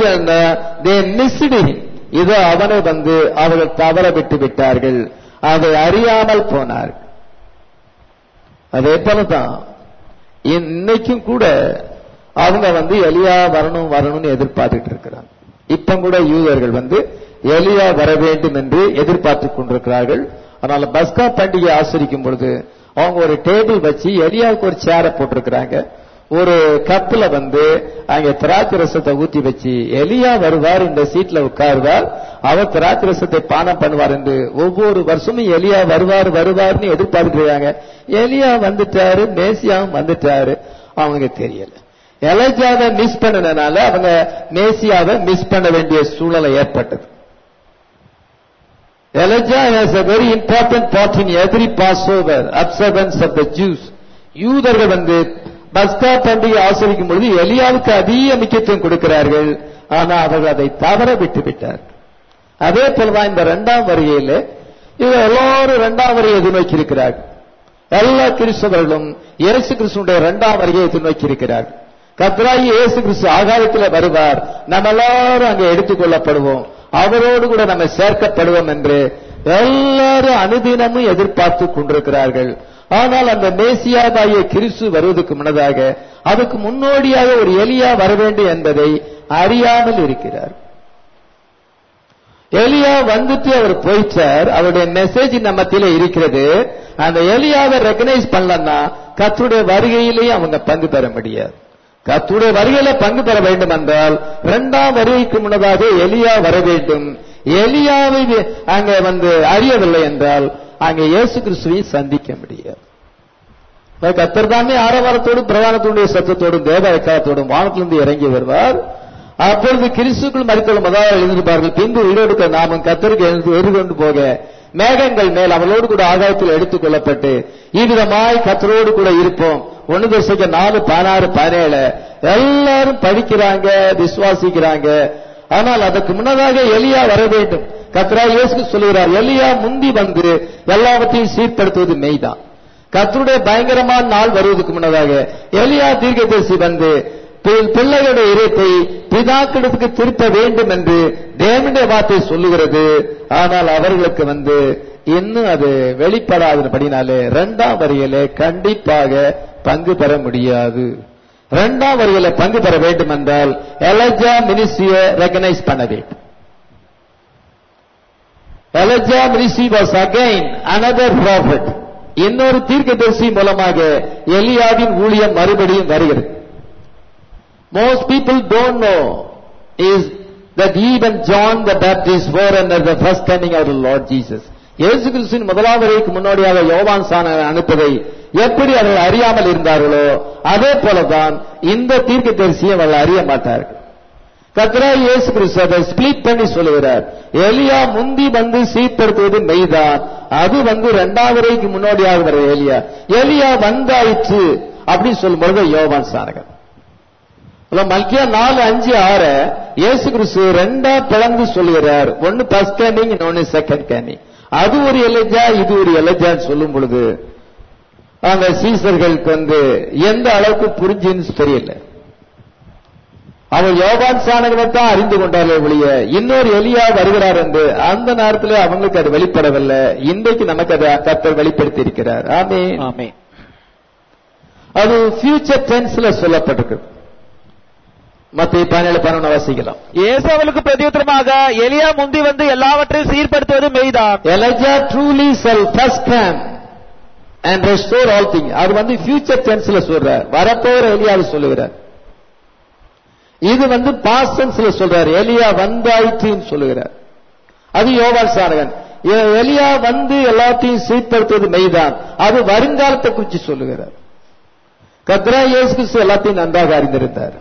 செய்ய இது அவனை வந்து அவர்கள் தவற விட்டு விட்டார்கள் அதை அறியாமல் போனார் அதே போலதான் இன்னைக்கும் கூட அவங்க வந்து எலியா வரணும் வரணும்னு எதிர்பார்த்துட்டு இருக்கிறாங்க இப்ப கூட யூதர்கள் வந்து எலியா வர வேண்டும் என்று எதிர்பார்த்து கொண்டிருக்கிறார்கள் அதனால பஸ்கா பண்டிகை ஆசரிக்கும் பொழுது அவங்க ஒரு டேபிள் வச்சு எலியாவுக்கு ஒரு சேரை போட்டிருக்கிறாங்க ஒரு கப்புல வந்து அங்க திராட்சை ரசத்தை ஊத்தி வச்சு எலியா வருவார் இந்த சீட்ல உட்காருவார் அவர் திராட்சை ரசத்தை பானம் பண்ணுவார் என்று ஒவ்வொரு வருஷமும் எலியா வருவார் வருவார்னு எதிர்பார்க்கிறாங்க எலியா வந்துட்டாரு மேசியாவும் வந்துட்டாரு அவங்களுக்கு தெரியல எலஜாவை மிஸ் பண்ணனால அவங்க மேசியாவை மிஸ் பண்ண வேண்டிய சூழலை ஏற்பட்டது Elijah has a very important part in every Passover observance of the Jews. யூதர்கள் வந்து பஸ்கா பண்டிகை ஆசிரிக்கும் பொழுது எலியாவுக்கு அதிக முக்கியத்துவம் கொடுக்கிறார்கள் ஆனா அவர்கள் அதை தவற விட்டு விட்டார் அதே போலதான் இந்த இரண்டாம் வருகையில் இது எல்லாரும் இரண்டாம் வருகை எதிர்நோக்கி இருக்கிறார்கள் எல்லா கிறிஸ்தவர்களும் இயேசு கிறிஸ்துடைய இரண்டாம் வருகையை எதிர்நோக்கி இருக்கிறார்கள் கத்ராயி இயேசு கிறிஸ்து ஆகாயத்தில் வருவார் நம்ம எல்லாரும் அங்கே எடுத்துக் கொள்ளப்படுவோம் அவரோடு கூட நம்ம சேர்க்கப்படுவோம் என்று எல்லாரும் அனுதினமும் எதிர்பார்த்து கொண்டிருக்கிறார்கள் ஆனால் அந்த மேசியாதாய கிறிஸ்து வருவதற்கு முன்னதாக அதுக்கு முன்னோடியாக ஒரு எலியா வர வேண்டும் என்பதை அறியாமல் இருக்கிறார் எலியா வந்துட்டு அவர் போயிட்டார் அவருடைய மெசேஜ் நம்மத்தில இருக்கிறது அந்த எலியாவை ரெகனைஸ் பண்ணலன்னா கத்துடைய வருகையிலேயே அவங்க பங்கு பெற முடியாது கத்துடைய வருகையில பங்கு பெற வேண்டும் என்றால் இரண்டாம் வருகைக்கு முன்னதாக எலியா வர வேண்டும் எலியாவை அங்க வந்து அறியவில்லை என்றால் அங்கே இயேசு கிறிஸ்துவை சந்திக்க முடியாது கத்தர் தாமே ஆரவாரத்தோடும் பிரதானத்துடைய சத்தத்தோடும் தேவ எக்காலத்தோடும் வானத்திலிருந்து இறங்கி வருவார் அப்பொழுது கிறிஸ்துக்குள் மறித்தோடும் அதாவது எழுந்திருப்பார்கள் பின்பு உயிரோடுக்க நாமும் கத்தருக்கு எழுந்து எதிர்கொண்டு போக மேகங்கள் மேல் அவளோடு கூட ஆகாயத்தில் எடுத்துக் கொள்ளப்பட்டு இவ்விதமாய் கத்தரோடு கூட இருப்போம் ஒன்னு தசைக்கு நாலு பதினாறு பதினேழு எல்லாரும் படிக்கிறாங்க விசுவாசிக்கிறாங்க ஆனால் அதற்கு முன்னதாக எலியா வர வேண்டும் கத்ரா இயேசு சொல்லுகிறார் எலியா முந்தி வந்து எல்லாவற்றையும் சீர்படுத்துவது மெய்தான் கத்தருடைய பயங்கரமான நாள் வருவதற்கு முன்னதாக எலியா தீர்க்கதரிசி வந்து பிள்ளைகளுடைய இறைப்பை பிதாக்கிடத்துக்கு திருப்ப வேண்டும் என்று தேவனுடைய வார்த்தை சொல்லுகிறது ஆனால் அவர்களுக்கு வந்து இன்னும் அது வெளிப்படாதபடினாலே இரண்டாம் வரியிலே கண்டிப்பாக பங்கு பெற முடியாது இரண்டாம் வரியில பங்கு பெற வேண்டும் என்றால் எலஜா மினிஸ்ட்ரியை ரெகனைஸ் பண்ண வேண்டும் Elijah ministry was again another prophet இன்னொரு தீர்க்கதரிசி மூலமாக எலியாவின் ஊழியம் மறுபடியும் வருகிறது Most people don't know is that even John the Baptist forerunner the first coming of the Lord Jesus. இயேசு கிறிஸ்துவின் முதலாவது வரைக்கு முன்னோடியாக யோவான் சான அனுப்பதை எப்படி அவர்கள் அறியாமல் இருந்தார்களோ அதே போலதான் இந்த தீர்க்க தரிசியை அவர்கள் அறிய மாட்டார்கள் கத்ரா இயேசு கிறிஸ்து அதை ஸ்பிளிட் பண்ணி சொல்லுகிறார் எலியா முந்தி வந்து சீர்படுத்துவது மெய்தான் அது வந்து இரண்டாவது வரைக்கு முன்னோடியாக வர எலியா எலியா வந்தாயிற்று அப்படின்னு சொல்லும்போது யோவான் சானகர் மல்கியா நாலு அஞ்சு ஆறு இயேசு கிறிஸ்து ரெண்டா பிளந்து சொல்லுகிறார் ஒன்னு ஃபர்ஸ்ட் கேனிங் இன்னொன்னு செகண்ட் கேனிங் அது ஒரு எலஜா இது ஒரு எலஜான்னு சொல்லும் பொழுது அந்த சீசர்களுக்கு வந்து எந்த அளவுக்கு புரிஞ்சுன்னு தெரியல அவர் யோகான் சாணகனை தான் அறிந்து கொண்டார்கள் ஒழிய இன்னொரு எலியா வருகிறார் என்று அந்த நேரத்தில் அவங்களுக்கு அது வெளிப்படவில்லை இன்றைக்கு நமக்கு அதை கத்தர் வெளிப்படுத்தி இருக்கிறார் ஆமே ஆமே அது ஃபியூச்சர் டென்ஸ்ல சொல்லப்பட்டிருக்கு மத்திய பதினேழு பதினொன்று வாசிக்கலாம் ஏசாவலுக்கு பிரதியுத்தரமாக எலியா முந்தி வந்து எல்லாவற்றையும் சீர்படுத்துவது மெய்தான் Elijah truly shall first come and restore all things. அது வந்து ஃபியூச்சர் டென்ஸ்ல சொல்றார் வரப்போற எலியாவை சொல்லுகிறார் இது வந்து பாஸ்ட் டென்ஸ்ல சொல்றார் எலியா வந்தாயிற்றுன்னு சொல்லுகிறார் அது யோவான் சாரகன் எ- எலியா வந்து எல்லாத்தையும் சீர்படுத்துவது மெய்தான் அது வருங்காலத்தை குறித்து சொல்லுகிறார் கத்ரா இயேசு கிறிஸ்து எல்லாத்தையும் நன்றாக அறிந்திருந்தார்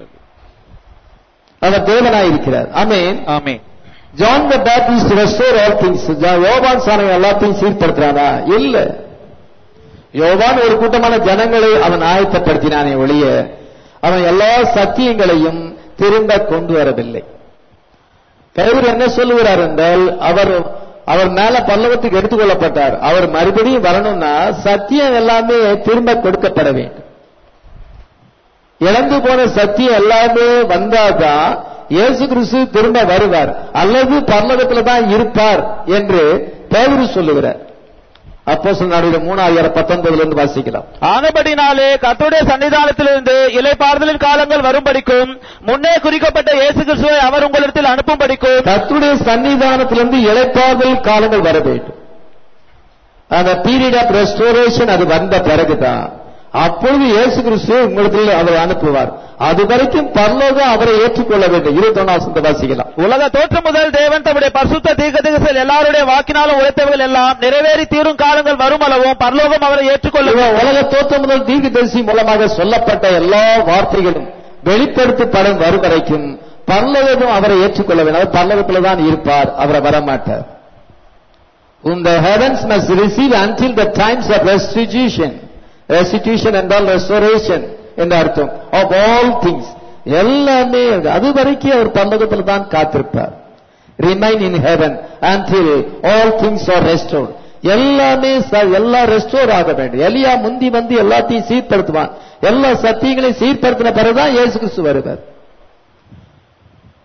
அவர் தேவனாயிருக்கிறார் ஆமென் ஆமே John the Baptist restore all things யோவான் சாணம் எல்லாத்தையும் சீர்படுத்துறானா இல்ல யோவான் ஒரு கூட்டமான ஜனங்களை அவன் ஆயத்தப்படுத்தினானே ஒழிய அவன் எல்லா சத்தியங்களையும் திரும்ப கொண்டு வரவில்லை கைவர் என்ன சொல்லுகிறார் என்றால் அவர் அவர் மேல பல்லவத்துக்கு எடுத்துக்கொள்ளப்பட்டார் அவர் மறுபடியும் வரணும்னா சத்தியம் எல்லாமே திரும்ப கொடுக்கப்பட வேண்டும் இழந்து போன சத்தியம் எல்லாமே வந்தாதான் இயேசு கிறிஸ்து திரும்ப வருவார் அல்லது பரலோகத்துல தான் இருப்பார் என்று பேதுரு சொல்லுகிறார் அப்போ சொன்ன மூணாயிரம் பத்தொன்பதுல இருந்து வாசிக்கலாம் ஆனபடினாலே கர்த்தருடைய சன்னிதானத்திலிருந்து இலைப்பாறுதலின் காலங்கள் வரும்படிக்கும் முன்னே குறிக்கப்பட்ட இயேசு கிறிஸ்துவை அவர் உங்களிடத்தில் அனுப்பும்படிக்கும் கர்த்தருடைய சன்னிதானத்திலிருந்து இழைப்பார்கள் காலங்கள் வர வேண்டும் அந்த பீரியட் ஆஃப் ரெஸ்டோரேஷன் அது வந்த பிறகுதான் அப்பொழுது இயேசு கிறிஸ்து உங்களுக்கு அவர் அனுப்புவார் அது வரைக்கும் பரலோகம் அவரை ஏற்றுக்கொள்ள வேண்டும் இருபத்தொன்னாம் வாசிக்கலாம் உலக தோற்றம் முதல் தேவன் தம்முடைய பரிசுத்த தீர்க்கதரிசிகள் எல்லாருடைய வாக்கினாலும் உழைத்தவர்கள் எல்லாம் நிறைவேறி தீரும் காலங்கள் வரும் அளவும் பரலோகம் அவரை ஏற்றுக்கொள்ளும் இவன் உலக தோற்றம் முதல் தீர்க்கதரிசி மூலமாக சொல்லப்பட்ட எல்லா வார்த்தைகளும் வெளிப்படுத்தப்படும் வரும் வரைக்கும் பரலோகம் அவரை ஏற்றுக்கொள்ள வேண்டும் அவர் பரலோகத்தில் தான் இருப்பார் அவரை வரமாட்டார் whom the heavens must receive until the times of restitution restitution என்றால் restoration என்று அர்த்தம் of all things எல்லாமே அது வரைக்கும் அவர் பரலோகத்தில் தான் காத்திருப்பார் remain in heaven until all things are restored எல்லாமே ச- எல்லாம் ரெஸ்டோர் ஆக வேண்டும் எலியா முந்தி வந்து எல்லாத்தையும் சீர்படுத்துவான் எல்லா சத்தியங்களையும் சீர்படுத்தின பிறகுதான் இயேசு கிறிஸ்து வருவார்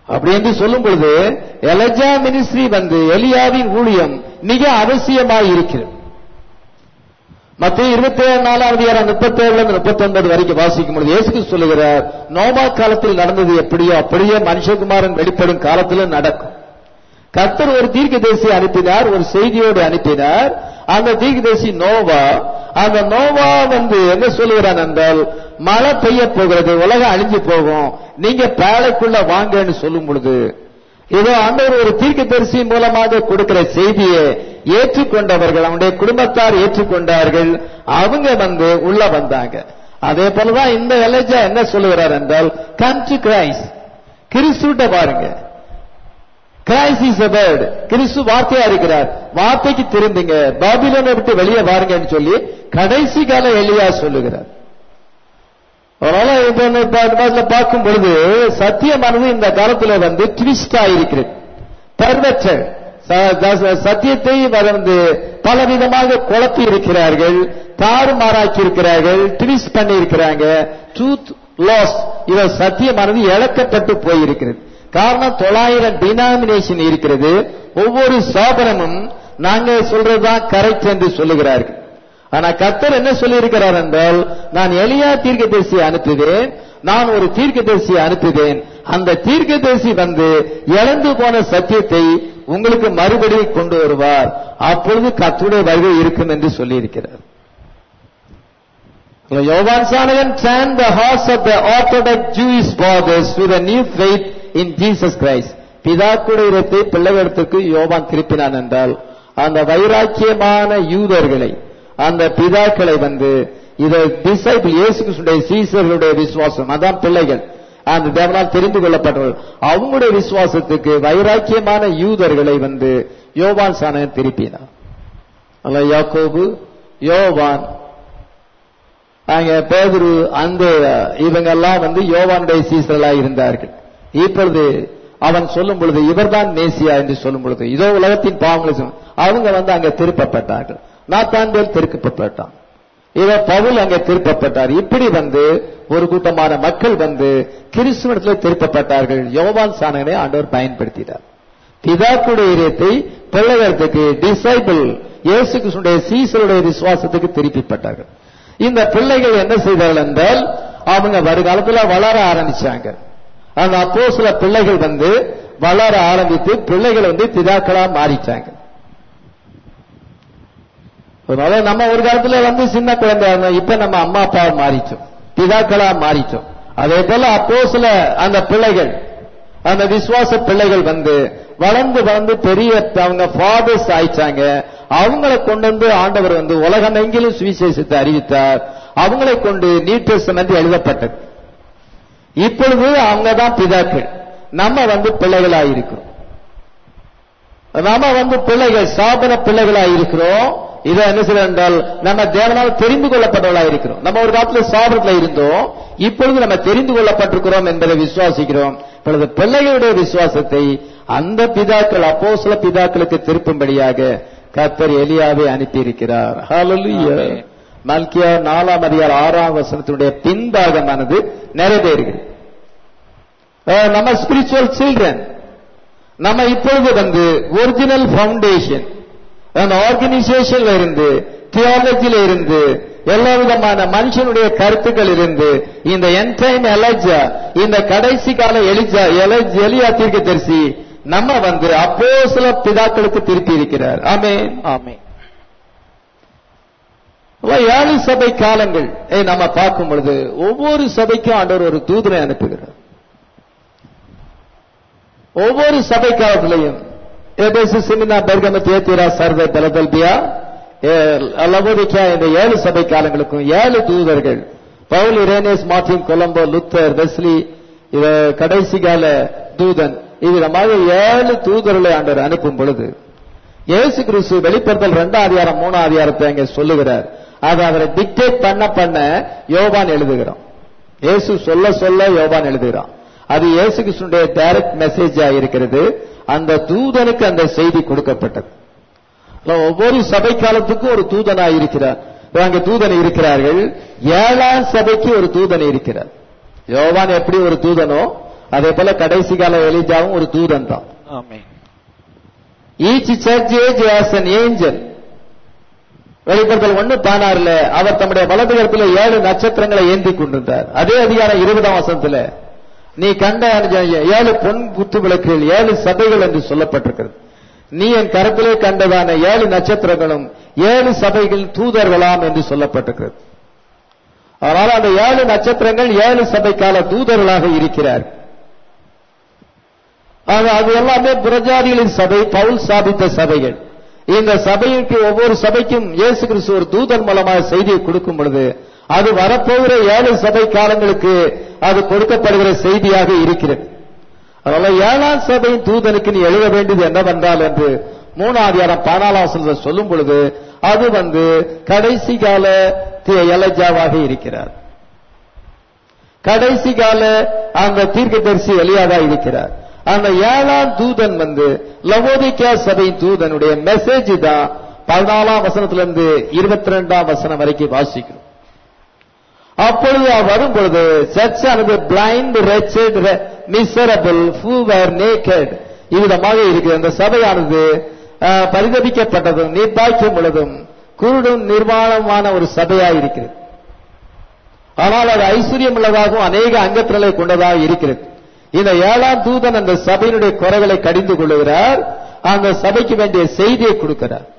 அப்படி என்று சொல்லும் பொழுது எலஜா மினிஸ்ட்ரி வந்து எலியாவின் ஊழியம் மிக அவசியமாய் இருக்கிறது மத்திய இருபத்தி ஏழு நாலாவது அதிகாரம் முப்பத்தி ஏழுல இருந்து முப்பத்தி ஒன்பது வரைக்கும் வாசிக்கும் பொழுது இயேசு சொல்லுகிறார் நோபா காலத்தில் நடந்தது எப்படியோ அப்படியே மனுஷகுமாரன் வெளிப்படும் காலத்திலும் நடக்கும் கர்த்தர் ஒரு தீர்க்கதரிசி அனுப்பினார் ஒரு செய்தியோடு அனுப்பினார் அந்த தீர்க்கதரிசி நோவா அந்த நோவா வந்து என்ன சொல்லுகிறான் என்றால் மழை பெய்ய போகிறது உலகம் அழிஞ்சு போகும் நீங்க பேழைக்குள்ள வாங்கன்னு சொல்லும் பொழுது இதோ ஆண்டவர் ஒரு தீர்க்கதரிசி மூலமாக கொடுக்கிற செய்தியை ஏற்றுக்கொண்டவர்கள் அவனுடைய குடும்பத்தார் ஏற்றுக்கொண்டார்கள் அவங்க வந்து உள்ள வந்தாங்க அதே போலதான் இந்த எலஜா என்ன சொல்லுகிறார் என்றால் கம் டு கிரைஸ்ட் கிறிஸ்துட்ட பாருங்க கிரைஸ்ட் இஸ் a word கிறிஸ்து வார்த்தையா இருக்கிறார் வார்த்தைக்கு திரும்புங்க பாபிலோனை விட்டு வெளியே வாருங்கன்னு சொல்லி கடைசி கால எலியா சொல்லுகிறார் அதனால இப்ப இந்த பா- இந்த மாதிரி பார்க்கும் பொழுது சத்தியமானது இந்த காலத்துல வந்து ட்விஸ்டா இருக்கிறது பர்வச்சர் சத்தியத்தை வந்து பலவிதமாக குழப்பி இருக்கிறார்கள் தாறுமாறாக்கி இருக்கிறார்கள் ட்விஸ்ட் பண்ணி இருக்கிறாங்க ட்ரூத் லாஸ் இவ சத்தியமானது இழக்கப்பட்டு போயிருக்கிறது காரணம் தொள்ளாயிரம் டினாமினேஷன் இருக்கிறது ஒவ்வொரு ஸ்தாபனமும் நாங்க சொல்றதுதான் கரெக்ட் என்று சொல்லுகிறார்கள் ஆனா கர்த்தர் என்ன சொல்லியிருக்கிறார் என்றால் நான் எலியா தீர்க்கதரிசியை அனுப்புவேன் நான் ஒரு தீர்க்கதரிசியை அனுப்புவேன் அந்த தீர்க்கதரிசி வந்து இழந்து போன சத்தியத்தை உங்களுக்கு மறுபடியும் கொண்டு வருவார் அப்பொழுது கர்த்தருடைய வருகை இருக்கும் என்று சொல்லியிருக்கிறார் யோவான் சானகன் turned the hearts of the orthodox Jewish fathers to the new faith in Jesus Christ. பிதாக்குடைய இடத்தை பிள்ளைகளிடத்திற்கு யோவான் திருப்பினான் என்றால் அந்த வைராக்கியமான யூதர்களை அந்த பிதாக்களை வந்து இதை டிசைபிள் இயேசு கிறிஸ்துடைய சீசர்களுடைய விசுவாசம் அதான் பிள்ளைகள் அந்த தேவனால் தெரிந்து கொள்ளப்பட்டவர்கள் அவங்களுடைய விசுவாசத்துக்கு வைராக்கியமான யூதர்களை வந்து யோவான் சானகன் திருப்பினார் அல்ல யாக்கோபு யோவான் அங்க பேதுரு அந்த இவங்க எல்லாம் வந்து யோவானுடைய சீசர்களா இருந்தார்கள் இப்பொழுது அவன் சொல்லும் பொழுது இவர்தான் மேசியா என்று சொல்லும் பொழுது இதோ உலகத்தின் பாவங்களை சும- அவங்க வந்து அங்க திருப்பப்பட்டார்கள் நாத்தாண்டேல் திருப்பப்பட்டான் இதோ பவுல் அங்கே திருப்பப்பட்டார் இப்படி வந்து ஒரு கூட்டமான மக்கள் வந்து கிறிஸ்துவத்தில் திருப்பப்பட்டார்கள் யோவான் சாணகனை ஆண்டவர் பயன்படுத்தினார் பிதாக்குடைய இதயத்தை பிள்ளைகளுக்கு டிசைபிள் இயேசு கிறிஸ்துடைய சீசருடைய விசுவாசத்துக்கு திருப்பிப்பட்டார்கள் இந்த பிள்ளைகள் என்ன செய்தார்கள் என்றால் அவங்க வருகாலத்துல வளர ஆரம்பிச்சாங்க அந்த அப்போ சில பிள்ளைகள் வந்து வளர ஆரம்பித்து பிள்ளைகள் வந்து பிதாக்களா மாறிட்டாங்க அதனால நம்ம ஒரு காலத்துல வந்து சின்ன குழந்தையா இருந்தோம் இப்ப நம்ம அம்மா அப்பாவை மாறிட்டோம் பிதாக்களா மாறிட்டோம் அதே போல அப்போ சில அந்த பிள்ளைகள் அந்த விசுவாச பிள்ளைகள் வந்து வளர்ந்து வளர்ந்து பெரிய அவங்க ஃபாதர்ஸ் ஆயிட்டாங்க அவங்களை கொண்டு வந்து ஆண்டவர் வந்து உலகம் எங்கிலும் சுவிசேஷத்தை அறிவித்தார் அவங்களை கொண்டு நியூ டெஸ்டமென்ட் எழுதப்பட்டது இப்பொழுது அவங்க தான் பிதாக்கள் நம்ம வந்து பிள்ளைகளா இருக்கிறோம் நாம வந்து பிள்ளைகள் சாபன பிள்ளைகளா இருக்கிறோம் இதை என்ன செய்ய என்றால் நம்ம தேவனால் தெரிந்து கொள்ளப்பட்டவர்களா இருக்கிறோம் நம்ம ஒரு காலத்துல சாபனத்துல இருந்தோம் இப்பொழுது நம்ம தெரிந்து கொள்ளப்பட்டிருக்கிறோம் என்பதை விசுவாசிக்கிறோம் இப்பொழுது பிள்ளைகளுடைய விசுவாசத்தை அந்த பிதாக்கள் அப்போ சில பிதாக்களுக்கு திருப்பும்படியாக கர்த்தர் எலியாவை அனுப்பியிருக்கிறார் ஹalleluya ஆமென். மல்கியா நாலாம் அதிகார ஆறாம் வசனத்தினுடைய பின்பாகமானது நிறைவேறுகிறது அஹ் நம்ம ஸ்பிரிச்சுவல் சில்ட்ரன் நம்ம இப்பொழுது வந்து ஒரிஜினல் ஃபவுண்டேஷன் அந்த ஆர்கனைசேஷன்ல இருந்து தியாலஜில இருந்து எல்லா விதமான மனுஷனுடைய கருத்துக்கள் இருந்து இந்த என்டைம் எலஜா இந்த கடைசி கால எலிஜா எலஜ் எலியா தீர்க்க தரிசி நம்ம வந்து அப்போ சில பிதாக்களுக்கு திருப்பி இருக்கிறார் ஆமென் ஆமென் அப்ப ஏழு சபை காலங்கள் ஏ நம்ம பார்க்கும் பொழுது ஒவ்வொரு சபைக்கும் ஆண்டவர் ஒரு தூதனை அனுப்புகிறார் ஒவ்வொரு சபை காலத்திலையும் ஏபேசு சிமினா பெர்கம தியத்திரா சர்வே பலதல்பியா லவோதிக்கா இந்த ஏழு சபை காலங்களுக்கும் ஏழு தூதர்கள் பவுல் Irenaeus Martin Columba Luther Wesley இத கடைசி கால தூதன் இது மாதிரி ஏழு தூதர்களை ஆண்டவர் அனுப்பும் பொழுது இயேசு கிறிஸ்து வெளிப்படுத்தல் இரண்டாம் அதிகாரம் மூணாம் அதிகாரத்தை அங்கே சொல்லுகிறார் அதை அவரை டிக்டேட் பண்ண பண்ண யோவான் எழுதுகிறான் இயேசு சொல்ல சொல்ல யோவான் எழுதுகிறான் அது இயேசு கிறிஸ்துடைய டைரக்ட் மெசேஜா இருக்கிறது அந்த தூதனுக்கு அந்த செய்தி கொடுக்கப்பட்டது அப்ப ஒவ்வொரு சபை காலத்துக்கும் ஒரு தூதனா இருக்கிறார் அங்கே தூதன் இருக்கிறார்கள் ஏழாம் சபைக்கு ஒரு தூதன் இருக்கிறார் யோவான் எப்படி ஒரு தூதனோ அதே போல கடைசி கால எலிஜாவும் ஒரு தூதன் தான் ஆமென் each church age has an angel வெளிப்படுத்தல் ஒண்ணு பதினாறுல அவர் தம்முடைய வலது கரத்தில் ஏழு நட்சத்திரங்களை ஏந்தி கொண்டிருந்தார் அதே அதிகாரம் இருபதாம் வசனத்துல நீ கண்ட ஏழு பொன் குத்து விளக்குகள் ஏழு சபைகள் என்று சொல்லப்பட்டிருக்கிறது நீ என் கரத்திலே கண்டதான ஏழு நட்சத்திரங்களும் ஏழு சபைகள் தூதர்களாம் என்று சொல்லப்பட்டிருக்கிறது அதனால அந்த ஏழு நட்சத்திரங்கள் ஏழு சபைக்கால தூதர்களாக இருக்கிறார் அது அது எல்லாமே புரஜாதிகளின் சபை பவுல் சாதித்த சபைகள் இந்த சபைக்கு ஒவ்வொரு சபைக்கும் இயேசு கிறிஸ்து ஒரு தூதன் மூலமாக செய்தியை கொடுக்கும் பொழுது அது வரப்போகிற ஏழு சபை காலங்களுக்கு அது கொடுக்கப்படுகிற செய்தியாக இருக்கிறது அதனால ஏழாம் சபையின் தூதனுக்கு நீ எழுத வேண்டியது என்னவென்றால் என்று மூணாவது அதிகாரம் பதினாலாம் வசனத்தில் சொல்லும் பொழுது அது வந்து கடைசி கால எலஜாவாக இருக்கிறார் கடைசி கால அந்த தீர்க்கதரிசி எலியாவா இருக்கிறார் அந்த ஏழாம் தூதன் வந்து லவோதிக்கா சபையின் தூதனுடைய மெசேஜ் தான் பதினாலாம் வசனத்திலிருந்து இருபத்தி ரெண்டாம் வசனம் வரைக்கும் வாசிக்கிறோம் அப்பொழுது அவர் வரும் பொழுது சர்ச் ஆனது blind wretched miserable poor naked இவ்விதமாக இருக்கிறது அந்த சபையானது அஹ், பரிதபிக்கப்பட்டதும் நிர்பாக்கியம் உள்ளதும் குருடும் நிர்வாணமான ஒரு சபையா இருக்கிறது ஆனால் அது ஐஸ்வர்யம் உள்ளதாகவும் அநேக அங்கத்தினரை கொண்டதாக இருக்கிறது இந்த ஏழாம் தூதன் அந்த சபையினுடைய குறைகளை கடிந்து கொள்ளுகிறார் அந்த சபைக்கு வேண்டிய செய்தியை கொடுக்கிறார்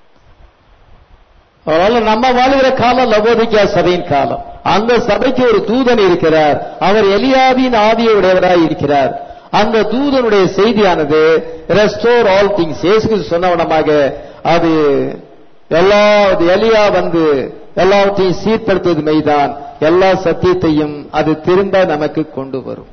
அதனால நம்ம வாழுகிற காலம் லவோதிக்கா சபையின் காலம் அந்த சபைக்கு ஒரு தூதன் இருக்கிறார் அவர் எலியாவின் ஆவியை உடையவராய் இருக்கிறார் அந்த தூதனுடைய செய்தியானது ரெஸ்டோர் ஆல் திங்ஸ் இயேசு சொன்னவனமாக அது எல்லா அது எலியா வந்து எல்லாவற்றையும் சீர்படுத்துவது மெய்தான் எல்லா சத்தியத்தையும் அது திரும்ப நமக்கு கொண்டு வரும்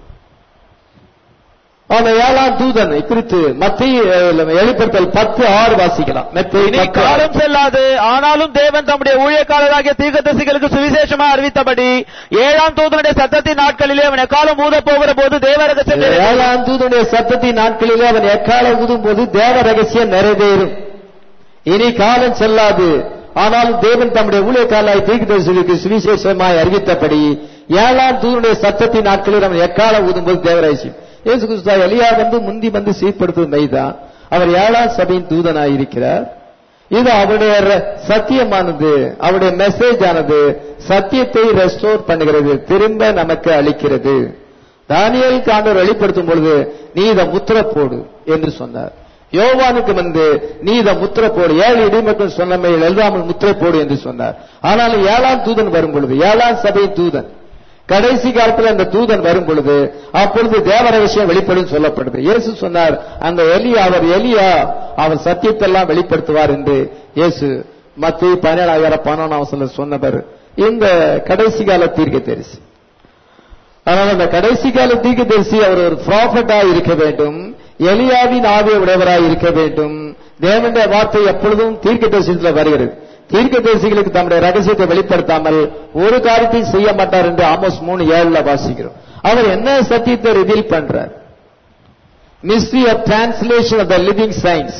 அந்த ஏழாம் தூதன் குறித்து மத்திய வெளிப்படுத்தல் பத்து ஆறு வாசிக்கலாம் மத்திய இனி காலம் செல்லாது ஆனாலும் தேவன் தம்முடைய ஊழியக்காரராகிய தீர்க்கதரிசிகளுக்கு சுவிசேஷமா அறிவித்தபடி ஏழாம் தூதனுடைய சத்தத்தின் நாட்களிலே அவன் எக்காலம் ஊத போகிற போது தேவ ரகசியத்தை ஏழாம் தூதனுடைய சத்தத்தின் நாட்களிலே அவன் எக்கால ஊதும் போது தேவ ரகசியம் நிறைவேறும் இனி காலம் செல்லாது ஆனால் தேவன் தம்முடைய ஊழியக்காலாய் தீர்க்கதரிசிகளுக்கு சுவிசேஷமாய் அறிவித்தபடி ஏழாம் தூதனுடைய சத்தத்தின் நாட்களில் அவன் எக்கால ஊதும்போது தேவ ரகசியம் இயேசு கிறிஸ்து எலியா வந்து முந்தி வந்து சீர்படுத்துவது மெய்தான் அவர் ஏழாம் சபையின் தூதனாய் இருக்கிறார் இது அவருடைய ர- சத்தியமானது அவருடைய மெசேஜ் ஆனது சத்தியத்தை ரெஸ்டோர் பண்ணுகிறது திரும்ப நமக்கு அளிக்கிறது தானியல் காண்டவர் வெளிப்படுத்தும் பொழுது நீ இதை முத்திர போடு என்று சொன்னார் யோவானுக்கு வந்து நீ இதை முத்திர போடு ஏழு இடிமக்கள் சொன்னமையில் எழுதாமல் முத்திரை போடு என்று சொன்னார் ஆனால் ஏழாம் தூதன் வரும் பொழுது ஏழாம் சபையின் தூதன் கடைசி காலத்தில் அந்த தூதன் வரும் பொழுது அப்பொழுது தேவ ரகசியம் வெளிப்படும் சொல்லப்படுது இயேசு சொன்னார் அந்த எலியா அவர் எலியா அவர் சத்தியத்தெல்லாம் வெளிப்படுத்துவார் என்று இயேசு மத்திய பதினேழாயிரம் பதினொன்றாம் வசனம் சொன்னவர் இந்த கடைசி கால தீர்க்க தரிசி ஆனால் அந்த கடைசி கால தீர்க்கதரிசி அவர் ஒரு ப்ராஃபட்டா இருக்க வேண்டும் எலியாவின் ஆவிய உடையவராய் இருக்க வேண்டும் தேவனுடைய வார்த்தை எப்பொழுதும் தீர்க்கதரிசனத்தில் வருகிறது தீர்க்கதரிசிகளுக்கு தம்முடைய ரகசியத்தை வெளிப்படுத்தாமல் ஒரு காரியத்தையும் செய்ய மாட்டார் என்று ஆமோஸ் மூணு ஏழுல வாசிக்கிறோம் அவர் என்ன சத்தியத்தை ரிவீல் பண்றார் mystery of translation of the living saints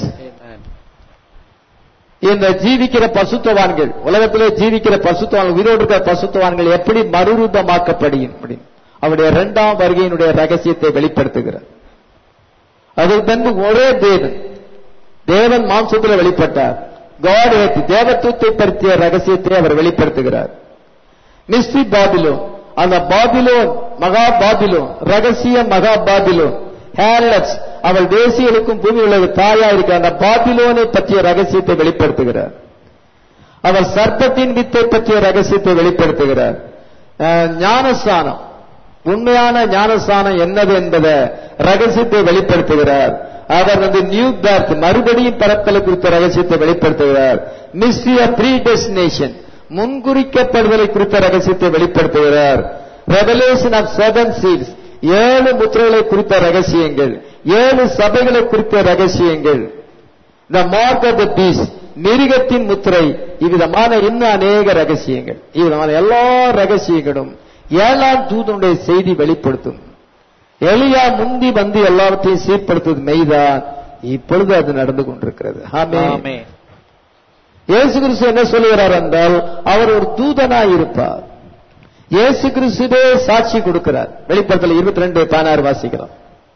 இந்த ஜீவிக்கிற பசுத்தவான்கள் உலகத்திலே ஜீவிக்கிற பசுத்தவான்கள் உயிரோடு இருக்கிற பசுத்தவான்கள் எப்படி மறுரூபமாக்கப்படியும் அப்படின்னு அவருடைய இரண்டாம் வருகையினுடைய ரகசியத்தை வெளிப்படுத்துகிறார் அதுக்கு பின்பு ஒரே தேவன் தேவன் மாம்சத்தில் வெளிப்பட்டார் காட் தேவத்துவத்தை பற்றிய ரகசியத்தை அவர் வெளிப்படுத்துகிறார் மிஸ்ட்ரி பாபிலோன் அந்த பாபிலோன் மகா பாபிலோன் ரகசிய மகா பாபிலோன் ஹேர்லட்ஸ் அவள் தேசியர்களுக்கும் பூமி உலக தாயா இருக்க அந்த பாபிலோனை பற்றிய ரகசியத்தை வெளிப்படுத்துகிறார் அவர் சர்ப்பத்தின் வித்தை பற்றிய ரகசியத்தை வெளிப்படுத்துகிறார் அஹ், ஞானஸ்தானம் உண்மையான ஞானஸ்தானம் என்னது என்பதை ரகசியத்தை வெளிப்படுத்துகிறார் அவர் வந்து நியூ பேர்த் மறுபடியும் பரப்பலை குறித்த ரகசியத்தை வெளிப்படுத்துகிறார் மிஸ்ட்ரி ஆஃப் ப்ரீ டெஸ்டினேஷன் முன்குறிக்கப்படுதலை குறித்த ரகசியத்தை வெளிப்படுத்துகிறார் ரெவலேஷன் ஆஃப் செவன் சீல்ஸ் ஏழு முத்திரைகளை குறித்த ரகசியங்கள் ஏழு சபைகளை குறித்த ரகசியங்கள் the mark of the beast மிருகத்தின் முத்திரை இவ்விதமான இன்னும் அநேக ரகசியங்கள் இவ்விதமான எல்லா ரகசியங்களும் ஏழாம் தூதனுடைய செய்தி வெளிப்படுத்தும் எலியா முந்தி வந்து எல்லாவற்றையும் சீர்படுத்துவது மெய்தான் இப்பொழுது அது நடந்து கொண்டிருக்கிறது ஆமென் ஆமென். இயேசு கிறிஸ்து என்ன சொல்லுகிறார் என்றால் அவர் ஒரு தூதனாய் இருப்பார் இயேசு கிறிஸ்துவே சாட்சி கொடுக்கிறார் வெளிப்படத்தில் இருபத்தி ரெண்டு பதினாறு வாசிக்கிறோம்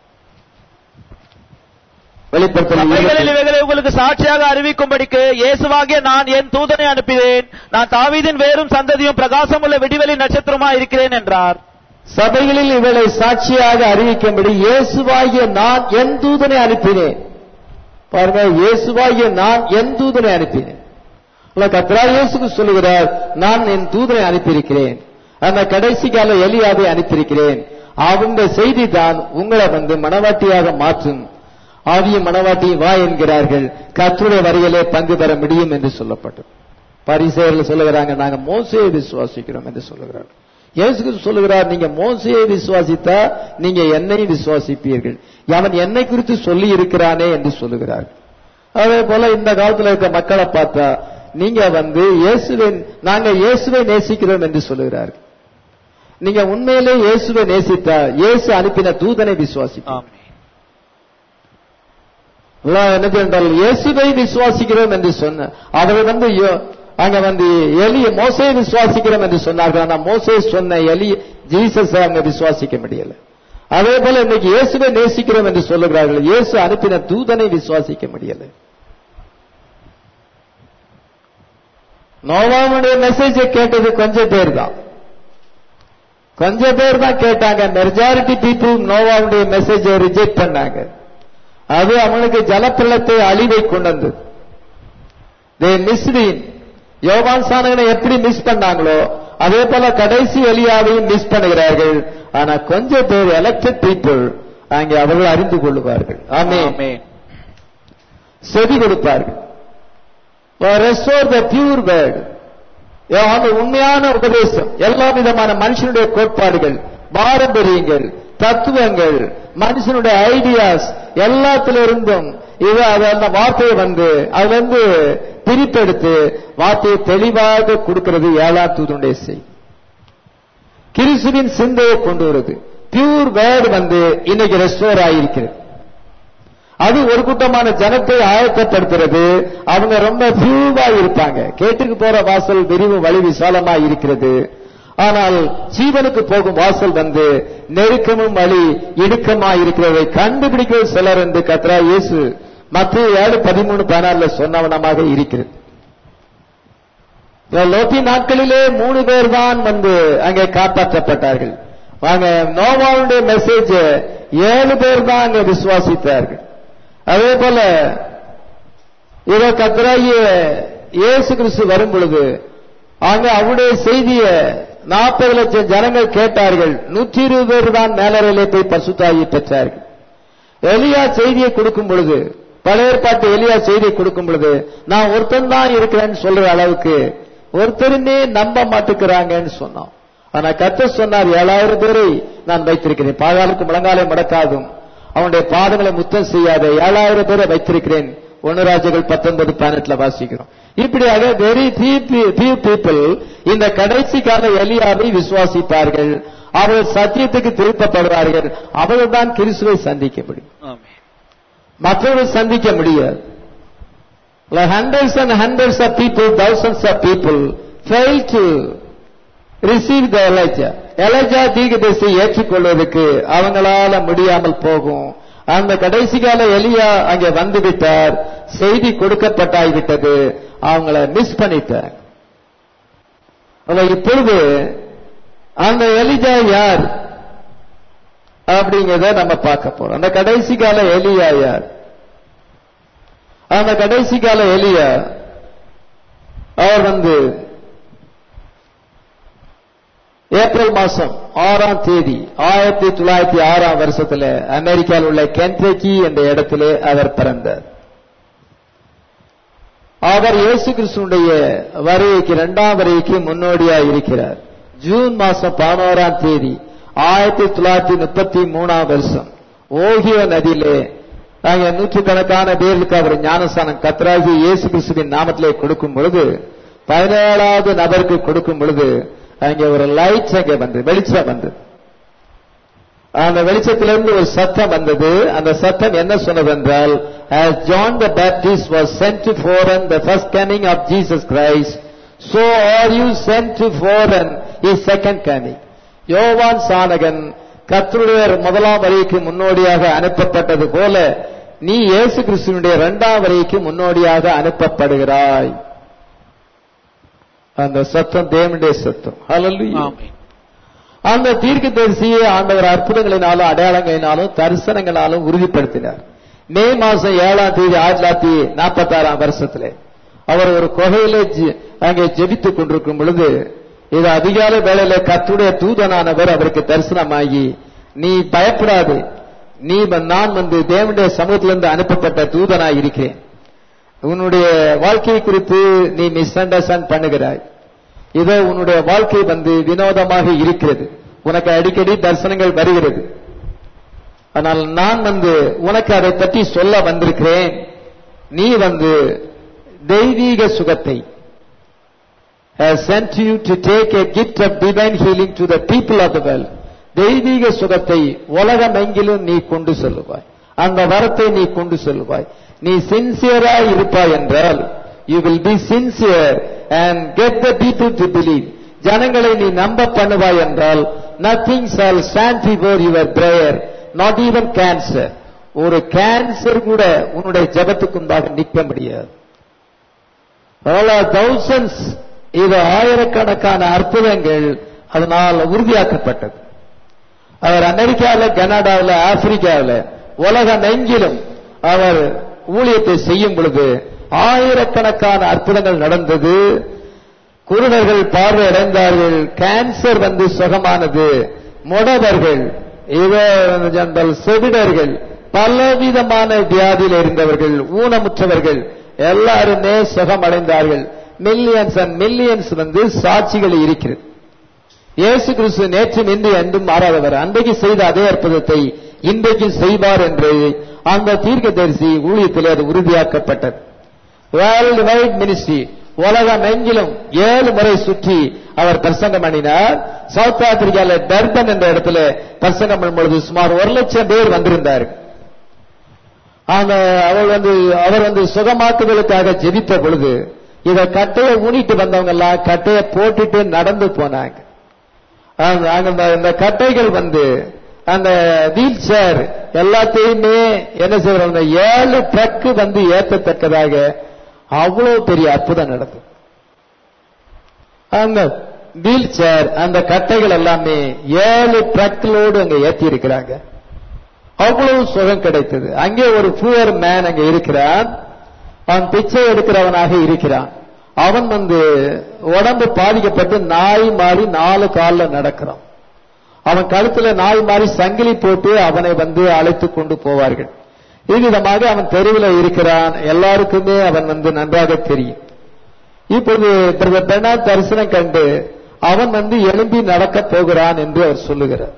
வெளிப்படத்தில் சபைகளில் இவைகளை உங்களுக்கு சாட்சியாக அறிவிக்கும்படிக்கு இயேசுவாகிய நான் என் தூதனை அனுப்பினேன் நான் தாவீதின் வேரும் சந்ததியும் பிரகாசமுள்ள விடிவெளி நட்சத்திரமா இருக்கிறேன் என்றார் சபைகளில் இவளை சாட்சியாக அறிவிக்கும்படி இயேசுவாகிய நான் என் தூதனை அனுப்பினேன் பாருங்க இயேசுவாகிய நான் என் தூதனை அனுப்பினேன் இல்ல கத்ரா இயேசுக்கு சொல்லுகிறார் நான் என் தூதனை அனுப்பியிருக்கிறேன் அந்த கடைசி கால எலியாவை அனுப்பியிருக்கிறேன் அவங்க செய்தி தான் உங்களை வந்து மனவாட்டியாக மாற்றும் ஆவியும் மனவாட்டியும் வா என்கிறார்கள் கத்துடைய வரியிலே பங்கு பெற முடியும் என்று சொல்லப்பட்டது பரிசெயர்கள் சொல்லுகிறாங்க நாங்க மோசையை விசுவாசிக்கிறோம் என்று சொல்லுகிறார்கள் இயேசு சொல்லுகிறார் நீங்க மோசையை விசுவாசித்தா நீங்க என்னையும் விசுவாசிப்பீர்கள் அவன் என்னை குறித்து சொல்லி இருக்கிறானே என்று சொல்லுகிறார் அதே போல இந்த காலத்துல இருக்க மக்களை பார்த்தா நீங்க வந்து இயேசுவை நாங்க இயேசுவை நேசிக்கிறோம் என்று சொல்லுகிறார்கள் நீங்க உண்மையிலே இயேசுவை நேசித்தா இயேசு அனுப்பின தூதனை விசுவாசிப்போம் எல்லாம் என்ன என்றால் இயேசுவை விசுவாசிக்கிறோம் என்று சொன்ன அவர் வந்து யோ- அங்க வந்து எலிய மோசையை விசுவாசிக்கிறோம் என்று சொன்னார்கள் ஆனா மோசே சொன்ன எலி ஜீசஸ் அவங்க விசுவாசிக்க முடியல அதே போல இன்னைக்கு இயேசுவை நேசிக்கிறோம் என்று சொல்லுகிறார்கள் இயேசு அனுப்பின தூதனை விசுவாசிக்க முடியல நோவாவுடைய மெசேஜை கேட்டது கொஞ்சம் பேர் தான் கொஞ்சம் பேர் தான் கேட்டாங்க மெஜாரிட்டி பீப்புள் நோவாவுடைய மெசேஜை ரிஜெக்ட் பண்ணாங்க அது அவனுக்கு ஜலப்பிரளத்தை அழிவை கொண்டு வந்தது தே மிஸ்ரீன் யோவான் சானகனை எப்படி மிஸ் பண்ணாங்களோ அதே போல கடைசி எலியாவையும் மிஸ் பண்ணுகிறார்கள் ஆனா கொஞ்சம் பேர் எலக்டட் பீப்புள் அங்கே அவர்கள் அறிந்து கொள்ளுவார்கள் ஆமே ஆமென். செவி கொடுப்பார்கள் ரெஸ்டோர் த பியூர் வேர்ட் அந்த உண்மையான உபதேசம் எல்லா விதமான மனுஷனுடைய கோட்பாடுகள் பாரம்பரியங்கள் தத்துவங்கள் மனுஷனுடைய ஐடியாஸ் எல்லாத்திலிருந்தும் இது அது அந்த வார்த்தையை வந்து அதுல இருந்து பிரித்தெடுத்து வார்த்தையை தெளிவாக கொடுக்கிறது ஏழாம் தூதனுடைய செய்தி கிறிஸ்துவின் சிந்தையை கொண்டு வருது பியூர் வேர்டு வந்து இன்னைக்கு ரெஸ்டோர் ஆயிருக்கிறது அது ஒரு கூட்டமான ஜனத்தை ஆயத்தப்படுத்துறது அவங்க ரொம்ப பியூவா இருப்பாங்க கேட்டுக்கு போற வாசல் விரிவு வழி விசாலமா இருக்கிறது ஆனால் ஜீவனுக்கு போகும் வாசல் வந்து நெருக்கமும் வழி இடுக்கமா இருக்கிறதை கண்டுபிடிக்கிற சிலர் என்று கத்ரா இயேசு மத்திய ஏழு பதிமூணு பதினாறுல சொன்னவனமாக இருக்கிறது லோத்தி நாட்களிலே மூணு பேர் தான் வந்து அங்கே காப்பாற்றப்பட்டார்கள் வாங்க நோவாவுடைய மெசேஜ் ஏழு பேர் தான் அங்கே விசுவாசித்தார்கள் அதே போல இவ கத்தராகிய இயேசு கிறிஸ்து வரும் பொழுது அங்க அவருடைய செய்திய நாற்பது லட்சம் ஜனங்கள் கேட்டார்கள் நூற்றி இருபது பேர் தான் மேலறையிலே போய் பசுத்தாகி பெற்றார்கள் எலியா செய்தியை கொடுக்கும் பொழுது பழைய ஏற்பாட்டு எலியா செய்தியை கொடுக்கும் பொழுது நான் ஒருத்தன் தான் இருக்கிறேன்னு சொல்ற அளவுக்கு ஒருத்தருமே நம்ப மாட்டுக்கிறாங்கன்னு சொன்னான் ஆனா கத்த சொன்னார் ஏழாயிரம் பேரை நான் வைத்திருக்கிறேன் பாதாளுக்கு முழங்காலை மடக்காதும் அவனுடைய பாதங்களை முத்தம் செய்யாத ஏழாயிரம் பேரை வைத்திருக்கிறேன் ஒன்னு ராஜர்கள் பத்தொன்பது பதினெட்டுல வாசிக்கிறோம் இப்படியாக வெரி few பீப்புள் இந்த கடைசி கால எலியாவை விசுவாசிப்பார்கள் அவர்கள் சத்தியத்துக்கு திருப்பப்படுவார்கள் அவர்கள் தான் கிறிஸ்துவை சந்திக்க முடியும் ஆமென். மற்றவர்கள் சந்திக்க முடியாது hundreds and hundreds of people thousands of people fail to receive the Elijah Elijah தீர்க்கதரிசி ஏற்றுக்கொள்வதற்கு அவங்களால முடியாமல் போகும் அந்த கடைசி கால எலியா அங்கே வந்து விட்டார் செய்தி கொடுக்கப்பட்டாய்விட்டது அவங்கள மிஸ் பண்ணிட்டார் ஆனா இப்பொழுது அந்த எலிஜா யார் அப்படிங்கறத நம்ம பார்க்க போறோம் அந்த கடைசி கால எலியா யார் அந்த கடைசி கால எலியா அவர் வந்து ஏப்ரல் மாசம் ஆறாம் தேதி ஆயிரத்தி தொள்ளாயிரத்தி ஆறாம் வருஷத்துல அமெரிக்காவில் உள்ள கென்டக்கி என்ற இடத்திலே அவர் பிறந்தார் அவர் இயேசு கிறிஸ்துடைய வருகைக்கு இரண்டாம் வருகைக்கு முன்னோடியாய் இருக்கிறார் ஜூன் மாசம் பதினோராம் தேதி ஆயிரத்தி தொள்ளாயிரத்தி முப்பத்தி மூணாம் வருஷம் ஓகியோ நதியிலே நாங்க நூற்றுக்கணக்கான பேருக்கு அவர் ஞானஸ்தானம் கத்ராகி இயேசு கிறிஸ்துவின் நாமத்திலே கொடுக்கும் பொழுது பதினேழாவது நபருக்கு கொடுக்கும் பொழுது அங்கே ஒரு லைட் அங்கே வந்தது வெளிச்சம் வந்தது அந்த வெளிச்சத்திலிருந்து ஒரு சத்தம் வந்தது அந்த சத்தம் என்ன சொன்னது என்றால் as John the Baptist was sent to foreign the first coming of Jesus Christ so are you sent to foreign is second coming யோவான் சானகன் கர்த்தருடைய முதலாம் வரைக்கு முன்னோடியாக அனுப்பப்பட்டது போல நீ இயேசு கிறிஸ்துவனுடைய இரண்டாம் வரைக்கு முன்னோடியாக அனுப்பப்படுகிறாய் அந்த சத்தம் தேவனுடைய சத்தம் ஹalleluya ஆமென். அந்த தீர்க்கதரிசியை ஆண்டவர் அற்புதங்களினாலும் அடையாளங்களினாலும் தரிசனங்களாலும் உறுதிப்படுத்தினார் மே மாசம் ஏழாம் தேதி ஆயிரத்தி தொள்ளாயிரத்தி நாற்பத்தி ஆறாம் வருஷத்துல அவர் ஒரு குகையில ஜெ- அங்கே ஜெபித்துக் கொண்டிருக்கும் பொழுது இது அதிகாலை வேளையில கத்துடைய தூதனானவர் அவருக்கு தரிசனமாகி நீ பயப்படாது நீ வ- நான் வந்து தேவனுடைய சமூகத்திலிருந்து அனுப்பப்பட்ட தூதனாய் இருக்கிறேன் உன்னுடைய வாழ்க்கை குறித்து நீ மிஸ் அண்டர்ஸ்டாண்ட் பண்ணுகிறாய் இதோ உன்னுடைய வாழ்க்கை வந்து வினோதமாக இருக்கிறது உனக்கு அடிக்கடி தரிசனங்கள் வருகிறது ஆனால் நான் வந்து உனக்கு அதை பற்றி சொல்ல வந்திருக்கிறேன் நீ வந்து தெய்வீக சுகத்தை has sent you to take a gift of divine healing to the people of the world தெய்வீக சுகத்தை உலகமெங்கிலும் நீ கொண்டு செல்லுவாய் அந்த வரத்தை நீ கொண்டு செல்லுவாய் நீ சின்சியரா இருப்பாய் என்றால் you will be sincere and get the people to believe ஜனங்களை நீ நம்ப பண்ணுவாய் என்றால் nothing shall stand before your prayer not even cancer ஒரு கேன்சர் கூட உன்னுடைய ஜெபத்துக்கு முன்பாக நிற்க முடியாது தௌசண்ட்ஸ் இது ஆயிரக்கணக்கான அற்புதங்கள் அதனால் உறுதியாக்கப்பட்டது அவர் அமெரிக்காவில் கனடாவில் ஆப்பிரிக்காவில் உலகம் எங்கிலும் அவர் ஊழியத்தை செய்யும் பொழுது ஆயிரக்கணக்கான அற்புதங்கள் நடந்தது குருடர்கள் பார்வையடைந்தார்கள் கேன்சர் வந்து சுகமானது முடவர்கள் இவர்கள் செவிடர்கள் பலவிதமான வியாதியில் இருந்தவர்கள் ஊனமுற்றவர்கள் எல்லாருமே சுகமடைந்தார்கள் மில்லியன்ஸ் அண்ட் மில்லியன்ஸ் வந்து சாட்சிகள் இருக்கிறது இயேசு கிறிஸ்து நேற்று இன்று என்றும் மாறாதவர் அன்றைக்கு செய்த அதே அற்புதத்தை இன்றைக்கு செய்வார் என்று அந்த தீர்க்கதரிசி ஊழியத்தில் அது உறுதியாக்கப்பட்டது வேர்ல்டு வைட் மினிஸ்ட்ரி உலகம் எங்கிலும் ஏழு முறை சுற்றி அவர் பிரசங்கம் பண்ணினார் சவுத் ஆப்பிரிக்கால டர்பன் என்ற இடத்துல பிரசங்கம் பண்ணும் பொழுது சுமார் ஒரு லட்சம் பேர் வந்திருந்தார்கள் அந்த அவர் வந்து அவர் வந்து சுகமாக்குதலுக்காக ஜெபித்த பொழுது இத கட்டையை ஊனிட்டு வந்தவங்க எல்லாம் கட்டையை போட்டுட்டு நடந்து போனாங்க அந்த- அந்த இந்த கட்டைகள் வந்து அந்த வீல் சேர் எல்லாத்தையுமே என்ன செய்வாங்க ஏழு ட்ரக்கு வந்து ஏற்றத்தக்கதாக அவ்வளவு பெரிய அற்புதம் நடந்தது அந்த வீல் சேர் அந்த கட்டைகள் எல்லாமே ஏழு ட்ரக்லோடு அங்க ஏத்தி இருக்கிறாங்க அவ்வளவு சுகம் கிடைத்தது அங்கே ஒரு புவர் மேன் அங்க இருக்கிறான் அவன் பிச்சை எடுக்கிறவனாக இருக்கிறான் அவன் வந்து உடம்பு பாதிக்கப்பட்டு நாய் மாறி நாலு கால்ல நடக்கிறான் அவன் கழுத்துல நாய் மாறி சங்கிலி போட்டு அவனை வந்து அழைத்து கொண்டு போவார்கள் இவ்விதமாக அவன் தெருவில் இருக்கிறான் எல்லாருக்குமே அவன் வந்து நன்றாக தெரியும் இப்பொழுது பிரதர் பெர்னாட் தரிசனம் கண்டு அவன் வந்து எழும்பி நடக்கப் போகிறான் என்று அவர் சொல்லுகிறார்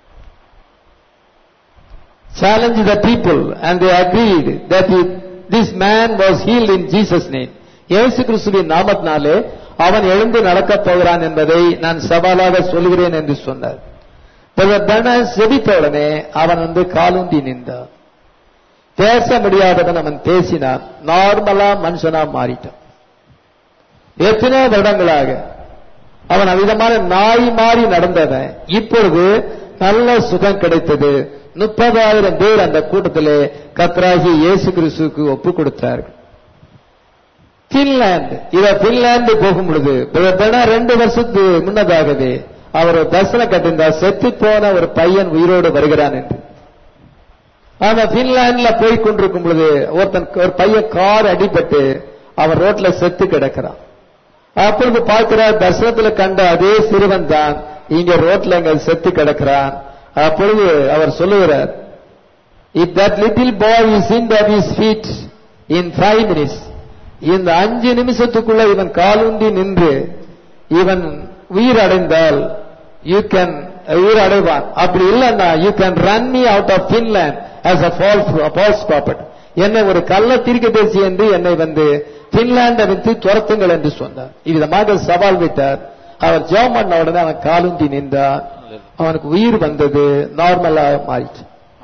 challenge the people and they agreed that he, this man was healed in Jesus name இயேசு கிறிஸ்துவின் நாமத்தினாலே அவன் எழுந்து நடக்கப் போகிறான் என்பதை நான் சவாலாக சொல்கிறேன் என்று சொன்னார் பெர்னாட் செபித்த உடனே அவன் வந்து காலுந்தி நின்றான் பேச முடியாதவன் அவன் பேசினான் நார்மலா மனுஷனா மாறிட்டான் எத்தனை வருடங்களாக அவன் அவ்விதமான நாய் மாறி நடந்தவன் இப்பொழுது நல்ல சுகம் கிடைத்தது முப்பதாயிரம் பேர் அந்த கூட்டத்திலே கத்ராகி இயேசு கிறிஸ்துவுக்கு ஒப்பு கொடுத்தார்கள் பின்லாந்து இவ பின்லாந்து போகும் பொழுது பிரதமர் ரெண்டு வருஷத்துக்கு முன்னதாகவே அவர் ஒரு தரிசனம் கட்டிருந்தார் செத்து போன ஒரு பையன் உயிரோடு வருகிறான் என்று ஆனா பின்லாந்துல போய் கொண்டிருக்கும் பொழுது ஒருத்தன் ஒரு பையன் கார் அடிபட்டு அவன் ரோட்ல செத்து கிடக்கிறான் அப்பொழுது பார்க்கிறார் தர்சனத்துல கண்ட அதே சிறுவன் தான் இங்க ரோட்ல அங்க செத்து கிடக்கிறான் அப்பொழுது அவர் சொல்லுகிறார் if that little boy is in that is fit in five minutes இந்த அஞ்சு நிமிஷத்துக்குள்ள இவன் காலுண்டி நின்று இவன் உயிர் அடைந்தால் யூ கேன் உயிர் அடைவான் அப்படி இல்லைன்னா you can run me out of Finland as a false prophet என்னை ஒரு கள்ள தீர்க்க பேசி என்று என்னை வந்து பின்லாண்டை விட்டு துரத்துங்கள் என்று சொன்னார் இவ்விதமாக சவால் விட்டார் அவர் ஜெபம் பண்ண உடனே அவன் காலுந்தி நின்றான் அவனுக்கு உயிர் வந்தது நார்மலாக மாறிச்சு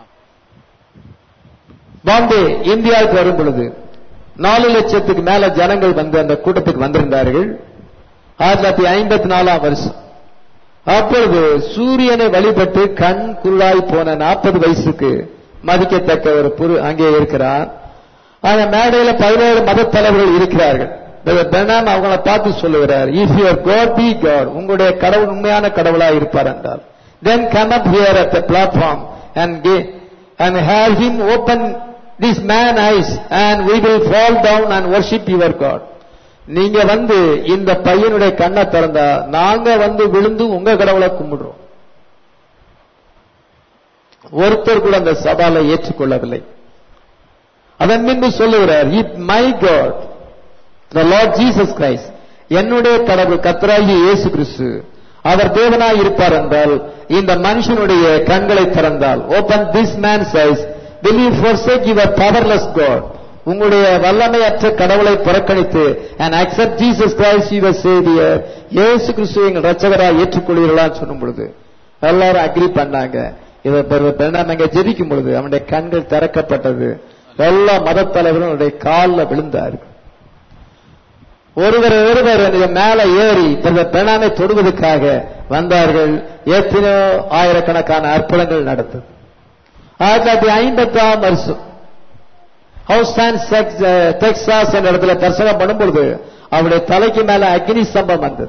பாம்பே இந்தியாவுக்கு வரும் பொழுது நாலு லட்சத்துக்கு மேல ஜனங்கள் வந்து அந்த கூட்டத்துக்கு வந்திருந்தார்கள் ஆயிரத்தி தொள்ளாயிரத்தி ஐம்பத்தி நாலாம் வருஷம் அப்பொழுது சூரியனை வழிபட்டு கண் குள்ளாய் போன நாற்பது வயசுக்கு மதிக்கத்தக்க ஒரு புரு அங்கே இருக்கிறார் அந்த மேடையில பதினேழு மத தலைவர்கள் இருக்கிறார்கள் பெனாம் அவங்கள பார்த்து சொல்லுகிறார் if your God be God உங்களுடைய கடவுள் உண்மையான கடவுளா இருப்பார் என்றால் then come up here at the platform and and have him open this man eyes and we will fall down and worship your God நீங்க வந்து இந்த பையனுடைய கண்ணை திறந்தா நாங்க வந்து விழுந்து உங்க கடவுளை கும்பிடுறோம் ஒருத்தர் கூட அந்த சவாலை ஏற்றுக்கொள்ளவில்லை அதன் பின்பு சொல்லுகிறார் it my God the Lord Jesus Christ என்னுடைய கடவுள் கத்தராகி இயேசு கிறிஸ்து அவர் தேவனாய் இருப்பார் என்றால் இந்த மனுஷனுடைய கண்களை திறந்தால் open this man eyes will you forsake your powerless God உங்களுடைய வல்லமையற்ற கடவுளை புறக்கணித்து and accept Jesus Christ your savior இயேசு கிறிஸ்துவை எங்கள் ரட்சகராக ஏற்றுக்கொள்வீர்களான்னு சொல்லும் பொழுது எல்லாரும் அக்ரி பண்ணாங்க இதை பெருநாம அங்க ஜெபிக்கும் பொழுது அவனுடைய கண்கள் திறக்கப்பட்டது எல்லா மத தலைவரும் அவனுடைய காலில் விழுந்தார்கள் ஒருவர் ஒருவர் மேல ஏறி பிரணாமை தொடுவதற்காக வந்தார்கள் எத்தனையோ ஆயிரக்கணக்கான அற்புதங்கள் நடந்தது ஆயிரத்தி தொள்ளாயிரத்தி ஐம்பத்தாம் வருஷம் ஹவுஸ் டெக்சாஸ் என்ற இடத்துல தரிசனம் பண்ணும் பொழுது அவருடைய தலைக்கு மேல அக்னி ஸ்தம்பம் வந்தது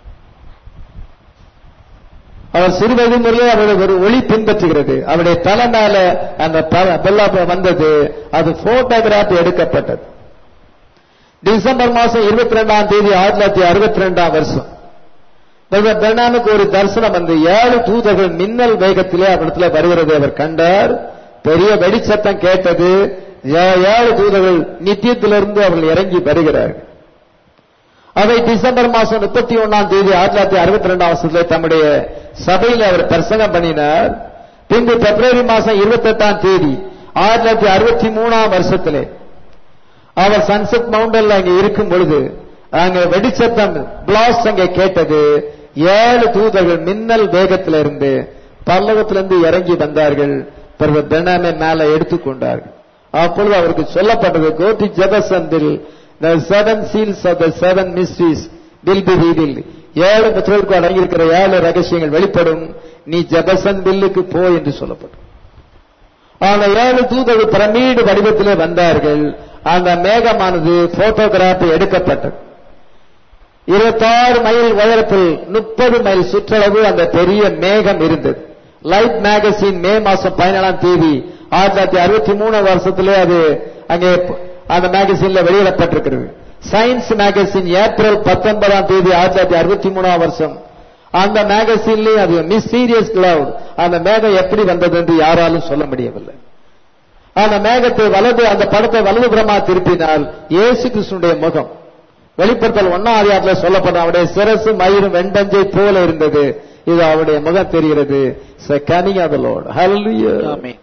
அவர் சிறுவயது முறையே அவருடைய ஒரு ஒளி பின்பற்றுகிறது அவருடைய தலை மேல அந்த பெல்லா வந்தது அது போட்டோகிராஃப் எடுக்கப்பட்டது டிசம்பர் மாசம் இருபத்தி ரெண்டாம் தேதி ஆயிரத்தி தொள்ளாயிரத்தி அறுபத்தி ரெண்டாம் வருஷம் பெர்னாமுக்கு ஒரு தரிசனம் வந்து ஏழு தூதர்கள் மின்னல் வேகத்திலே அவரிடத்துல வருகிறது அவர் கண்டார் பெரிய வெடிச்சத்தம் கேட்டது ஏழு தூதர்கள் நித்தியத்திலிருந்து அவர்கள் இறங்கி வருகிறார்கள் அவை டிசம்பர் மாசம் முப்பத்தி ஒன்னாம் தேதி ஆயிரத்தி தொள்ளாயிரத்தி அறுபத்தி ரெண்டாம் வருஷத்துல தம்முடைய சபையில் அவர் பிரசங்கம் பண்ணினார் பின்பு பிப்ரவரி மாசம் இருபத்தி எட்டாம் தேதி ஆயிரத்தி தொள்ளாயிரத்தி அறுபத்தி மூணாம் வருஷத்திலே அவர் சன்செட் மவுண்டன்ல அங்க இருக்கும் பொழுது அங்க வெடிச்சத்தம் பிளாஸ் அங்க கேட்டது ஏழு தூதர்கள் மின்னல் வேகத்தில இருந்து பல்லவத்திலிருந்து இறங்கி வந்தார்கள் பிறகு பெனாமை மேல எடுத்துக்கொண்டார்கள் அப்பொழுது அவருக்கு சொல்லப்பட்டது கோட்டி ஜெபசந்தில் the seven seals of the seven mysteries will be revealed ஏழு முத்திரைக்கு அடங்கியிருக்கிற ஏழு ரகசியங்கள் வெளிப்படும் நீ ஜெபசன் பில்லுக்கு போ என்று சொல்லப்படும் அந்த ஏழு தூதர்கள் பிரமீடு வடிவத்திலே வந்தார்கள் அந்த மேகமானது போட்டோகிராஃப் எடுக்கப்பட்டது இருபத்தாறு மைல் உயரத்தில் முப்பது மைல் சுற்றளவு அந்த பெரிய மேகம் இருந்தது லைட் மேகசின் மே மாசம் பதினேழாம் தேதி ஆயிரத்தி தொள்ளாயிரத்தி அறுபத்தி மூணு வருஷத்திலே அது அங்கே அந்த மேகசின்ல வெளியிடப்பட்டிருக்கிறது சயின்ஸ் மேகசின் ஏப்ரல் பத்தொன்பதாம் தேதி ஆயிரத்தி தொள்ளாயிரத்தி அறுபத்தி மூணாம் வருஷம் அந்த மேகசின்லயும் அது மிஸ்டீரியஸ் கிளவுட் அந்த மேகம் எப்படி வந்தது என்று யாராலும் சொல்ல முடியவில்லை அந்த மேகத்தை வலது அந்த படத்தை வலதுபுறமா திருப்பினால் இயேசு கிருஷ்ணனுடைய முகம் வெளிப்படுத்தல் ஒன்னாம் அதிகாரத்தில் சொல்லப்பட்ட அவருடைய சிரசு மயிரும் வெண்டஞ்சை போல இருந்தது இது அவருடைய முகம் தெரிகிறது கனிங் ஆஃப் லார்ட் ஹalleluya ஆமென்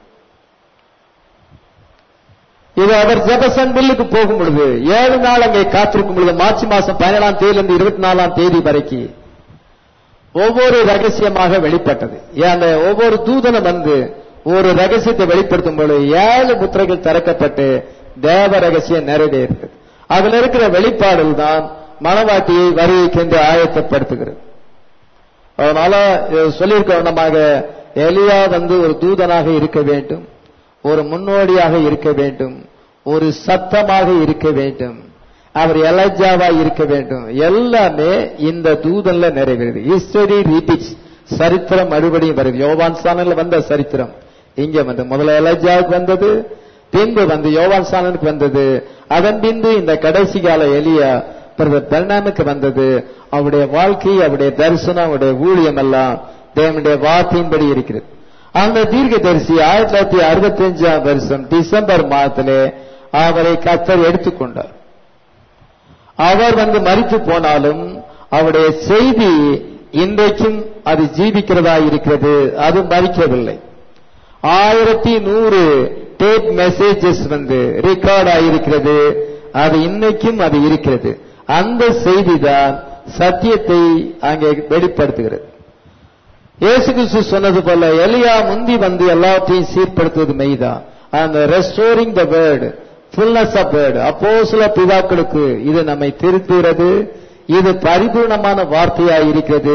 இது அவர் ஜெபசன் பில்லுக்கு போகும் பொழுது ஏழு நாள் அங்கே காத்திருக்கும் பொழுது மார்ச் மாசம் பதினேழாம் தேதியிலிருந்து இருபத்தி நாலாம் தேதி வரைக்கும் ஒவ்வொரு ரகசியமாக வெளிப்பட்டது ஏன் அந்த ஒவ்வொரு தூதனும் வந்து ஒரு ரகசியத்தை வெளிப்படுத்தும் பொழுது ஏழு முத்திரைகள் திறக்கப்பட்டு தேவ ரகசியம் நிறைவேறுது அதுல இருக்கிற வெளிப்பாடுகள் தான் மனவாட்டியை வருகைக்கென்று ஆயத்தப்படுத்துகிறது அதனால சொல்லியிருக்க வண்ணமாக எலியா வந்து ஒரு தூதனாக இருக்க வேண்டும் ஒரு முன்னோடியாக இருக்க வேண்டும் ஒரு சத்தமாக இருக்க வேண்டும் அவர் எலஜாவா இருக்க வேண்டும் எல்லாமே இந்த தூதன்ல நிறைவேறுது ஹிஸ்டரி ரிபீட்ஸ் சரித்திரம் மறுபடியும் வருது யோவான் சானல்ல வந்த சரித்திரம் இங்க வந்து முதல்ல எலஜாவுக்கு வந்தது பின்பு வந்து யோவான் சானனுக்கு வந்தது அதன் பின்பு இந்த கடைசி கால எலியா பிறகு பரிணாமுக்கு வந்தது அவருடைய வாழ்க்கை அவருடைய தரிசனம் அவருடைய ஊழியம் எல்லாம் தேவனுடைய வார்த்தையின்படி இருக்கிறது அந்த தீர்க்க தரிசி ஆயிரத்தி தொள்ளாயிரத்தி அறுபத்தி அஞ்சாம் வருஷம் டிசம்பர் மாதத்திலே அவரை கத்தர் எடுத்துக்கொண்டார் அவர் வந்து மறித்து போனாலும் அவருடைய செய்தி இன்றைக்கும் அது ஜீவிக்கிறதா இருக்கிறது அது மறிக்கவில்லை ஆயிரத்தி நூறு டேப் மெசேஜஸ் வந்து ரெக்கார்ட் ஆயிருக்கிறது அது இன்னைக்கும் அது இருக்கிறது அந்த செய்தி தான் சத்தியத்தை அங்கே வெளிப்படுத்துகிறது இயேசு கிறிஸ்து சொன்னது போல எலியா முந்தி வந்து எல்லாத்தையும் சீர்படுத்துவது மெய்தான் அந்த restoring the word fullness of word அப்போ சில பிதாக்களுக்கு இது நம்மை திருத்துகிறது இது பரிபூர்ணமான வார்த்தையாய் இருக்கிறது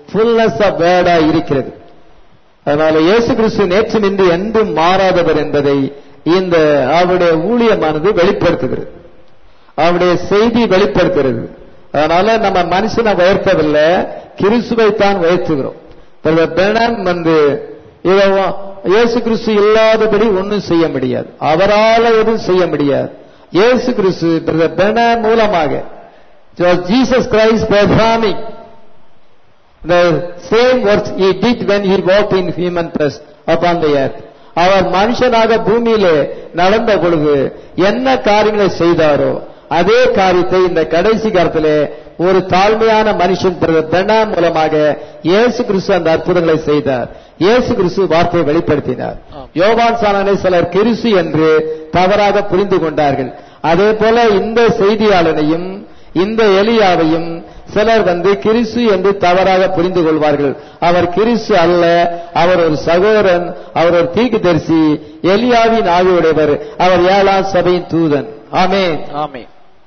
ஃபுல்னஸ் ஆஃப் வேர்டா இருக்கிறது அதனால இயேசு கிறிஸ்து நேற்று நின்று என்றும் மாறாதவர் என்பதை இந்த அவருடைய ஊழியமானது வெளிப்படுத்துகிறது அவருடைய செய்தி வெளிப்படுத்துகிறது அதனால நம்ம மனுஷனை உயர்த்தவில்லை கிறிஸ்துவை தான் உயர்த்துகிறோம் பெணம் வந்து இதை இயேசு கிறிஸ்து இல்லாதபடி ஒன்றும் செய்ய முடியாது அவரால் எதுவும் செய்ய முடியாது இயேசு கிறிஸ்து பெண மூலமாக Jesus Christ performing the same works he did when he walked in human flesh upon the earth அவர் மனுஷனாக பூமியிலே நடந்த பொழுது என்ன காரியங்களை செய்தாரோ அதே காரியத்தை இந்த கடைசி காலத்திலே ஒரு தாழ்மையான மனுஷன் பெண்ணா மூலமாக இயேசு கிறிஸ்து அந்த அற்புதங்களை செய்தார் இயேசு கிறிஸ்து வார்த்தையை வெளிப்படுத்தினார் யோவான் சாணனை சிலர் கிறிஸ்து என்று தவறாக புரிந்து கொண்டார்கள் அதே போல இந்த செய்தியாளனையும் இந்த எலியாவையும் சிலர் வந்து கிறிஸ்து என்று தவறாக புரிந்து கொள்வார்கள் அவர் கிறிஸ்து அல்ல அவர் ஒரு சகோதரன் அவர் ஒரு தீர்க்கதரிசி எலியாவின் ஆவியுடையவர் அவர் ஏழாம் சபையின் தூதன் ஆமே ஆமே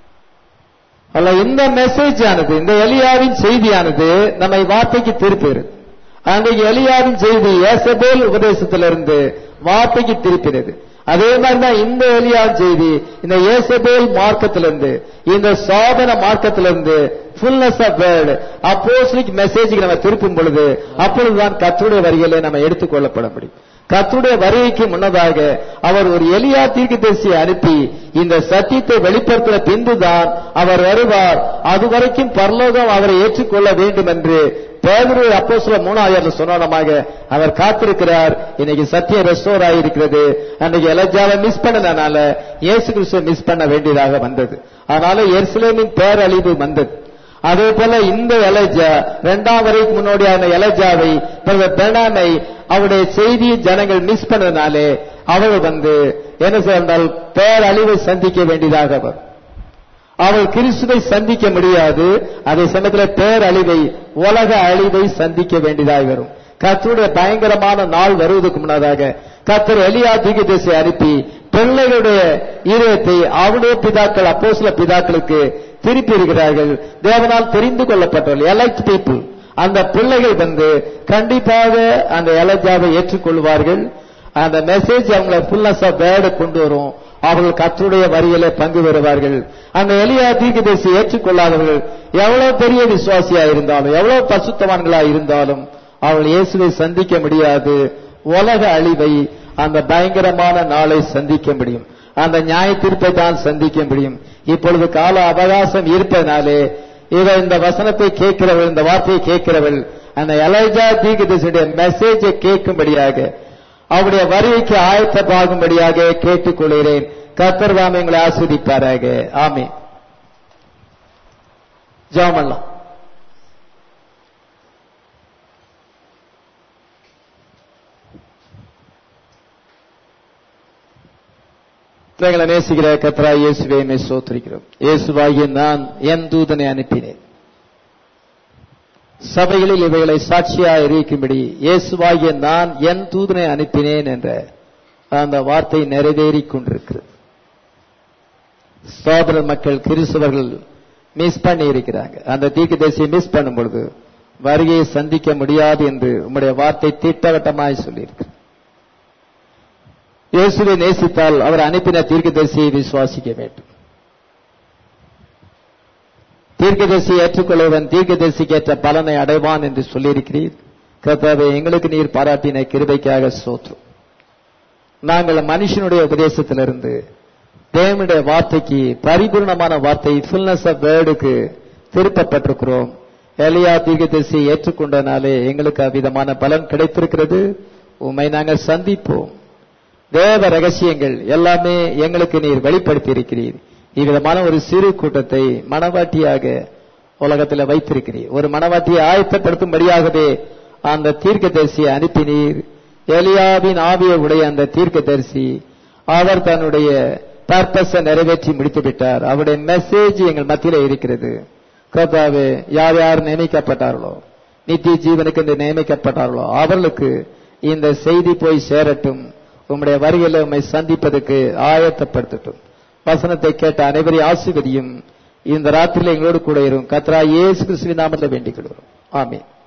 அல்ல இந்த மெசேஜ் ஆனது இந்த எலியாவின் செய்தியானது நம்மை வார்த்தைக்கு திருப்பிடுது அன்றைக்கு எலியாவின் செய்தி ஏசபேல் உபதேசத்திலிருந்து வார்த்தைக்கு திருப்பினது அதே மாதிரி தான் இந்த எலியாவின் செய்தி இந்த ஏசபேல் மார்க்கத்திலிருந்து இந்த சாதன மார்க்கத்திலிருந்து ஃபுல்னஸ் ஆஃப் வேர்டு அப்போஸ்லிக் மெசேஜுக்கு நம்ம திருப்பும் பொழுது அப்பொழுதுதான் கத்துடைய வரிகளை நம்ம எடுத்துக்கொள்ளப்பட முடியும் கத்துடைய வருகைக்கு முன்னதாக அவர் ஒரு எலியா தீர்க்கதரிசியை அனுப்பி இந்த சத்தியத்தை வெளிப்படுத்தின பின்புதான் அவர் வருவார் அதுவரைக்கும் பரலோகம் அவரை ஏற்றுக்கொள்ள வேண்டும் என்று பேதரு அப்போ சில மூணாயிரம் சொன்னமாக அவர் காத்திருக்கிறார் இன்னைக்கு சத்தியம் ரெஸ்டோர் ஆகியிருக்கிறது அன்னைக்கு எலஜாவை மிஸ் பண்ணனால இயேசு கிறிஸ்துவை மிஸ் பண்ண வேண்டியதாக வந்தது அதனால எருசலேமின் பேரழிவு வந்தது அதே போல இந்த எலஜா இரண்டாம் வரைக்கு முன்னோடியான எலஜாவை பெனாமை அவருடைய செய்தியை ஜனங்கள் மிஸ் பண்ணதுனாலே அவர் வந்து என்ன செய்தால் பேரழிவை சந்திக்க வேண்டியதாக வரும் அவள் கிறிஸ்துவை சந்திக்க முடியாது அதே சமயத்தில் பேரழிவை உலக அழிவை சந்திக்க வேண்டியதாக வரும் கத்தருடைய பயங்கரமான நாள் வருவதற்கு முன்னதாக கத்தர் எலியா திசை அனுப்பி பிள்ளைகளுடைய ஈரத்தை அவருடைய பிதாக்கள் அப்போ சில பிதாக்களுக்கு திருப்பி இருக்கிறார்கள் தேவனால் தெரிந்து கொள்ளப்பட்டவர்கள் எலக்ட் பீப்புள் அந்த பிள்ளைகள் வந்து கண்டிப்பாக அந்த எலஜாவை ஏற்றுக்கொள்வார்கள் அந்த மெசேஜ் அவங்களை ஃபுல்னஸ் ஆஃப் வேர்டு கொண்டு வரும் அவர்கள் கத்தருடைய வரியில பங்கு பெறுவார்கள் அந்த எளிய தீர்க்கதரிசி ஏற்றுக்கொள்ளாதவர்கள் எவ்வளவு பெரிய விசுவாசியா இருந்தாலும் எவ்வளவு பசுத்தவான்களா இருந்தாலும் அவர்கள் இயேசுவை சந்திக்க முடியாது உலக அழிவை அந்த பயங்கரமான நாளை சந்திக்க முடியும் அந்த நியாய தீர்ப்பை தான் சந்திக்க முடியும் இப்பொழுது கால அவகாசம் இருப்பதனாலே இதை இந்த வசனத்தை கேட்கிறவள் இந்த வார்த்தையை கேட்கிறவள் அந்த எலைஜா தீர்க்கதரிசியுடைய மெசேஜை கேட்கும்படியாக அவருடைய வருகைக்கு ஆயத்தமாகும்படியாக கேட்டுக்கொள்கிறேன் கத்தர்வாம எங்களை ஆஸ்வதிப்பாராக ஆமே ஜாமல்லாம் எங்களை நேசிக்கிற கத்ரா இயேசுவே மே சோத்திருக்கிறோம் இயேசுவாகிய நான் என் தூதனை அனுப்பினேன் சபைகளில் இவைகளை சாட்சியாக இருக்கும்படி இயேசுவாகிய நான் என் தூதனை அனுப்பினேன் என்ற அந்த வார்த்தை நிறைவேறிக் கொண்டிருக்கிறது சோதர மக்கள் கிறிஸ்தவர்கள் மிஸ் பண்ணி இருக்கிறாங்க அந்த தீர்க்கதரிசியை மிஸ் பண்ணும் பொழுது வருகையை சந்திக்க முடியாது என்று உம்முடைய வார்த்தை திட்டவட்டமாய் சொல்லியிருக்கு இயேசுவை நேசித்தால் அவர் அனுப்பின தீர்க்கதரிசியை விசுவாசிக்க வேண்டும் தீர்க்கதரிசி ஏற்றுக்கொள்வன் தீர்க்கதரிசிக்கு ஏற்ற பலனை அடைவான் என்று சொல்லியிருக்கிறீர் கர்த்தாவே எங்களுக்கு நீர் பாராட்டின கிருபைக்காக சோற்றும் நாங்கள் மனுஷனுடைய உபதேசத்திலிருந்து தேவனுடைய வார்த்தைக்கு பரிபூர்ணமான வார்த்தை ஃபுல்னஸ் ஆஃப் வேர்டுக்கு திருப்பப்பட்டிருக்கிறோம் எலியா தீர்க்கதரிசியை ஏற்றுக்கொண்டனாலே எங்களுக்கு அவ்விதமான பலன் கிடைத்திருக்கிறது உண்மை நாங்கள் சந்திப்போம் தேவ ரகசியங்கள் எல்லாமே எங்களுக்கு நீர் வெளிப்படுத்தி இருக்கிறீர் இவ்விதமான ஒரு சிறு கூட்டத்தை மனவாட்டியாக உலகத்தில் வைத்திருக்கிறீர் ஒரு மனவாட்டியை ஆயத்தப்படுத்தும்படியாகவே அந்த தீர்க்கதரிசியை அனுப்பினீர் எலியாவின் ஆவிய உடைய அந்த தீர்க்கதரிசி அவர் தன்னுடைய பர்பஸை நிறைவேற்றி முடித்து விட்டார் அவருடைய மெசேஜ் எங்கள் மத்தியில இருக்கிறது கர்த்தாவே யார் யார் நியமிக்கப்பட்டார்களோ நித்திய ஜீவனுக்கு என்று நியமிக்கப்பட்டார்களோ அவர்களுக்கு இந்த செய்தி போய் சேரட்டும் உம்முடைய வருகையில் உம்மை சந்திப்பதற்கு ஆயத்தப்படுத்தட்டும் வசனத்தை கேட்ட அனைவரையும் ஆசிர்வதியும் இந்த ராத்திரியில் எங்களோடு கூட இருக்கும் கத்ரா இயேசு கிறிஸ்துவின் நாமத்தில் வேண்டிக் கொள்கிறோம் ஆமென்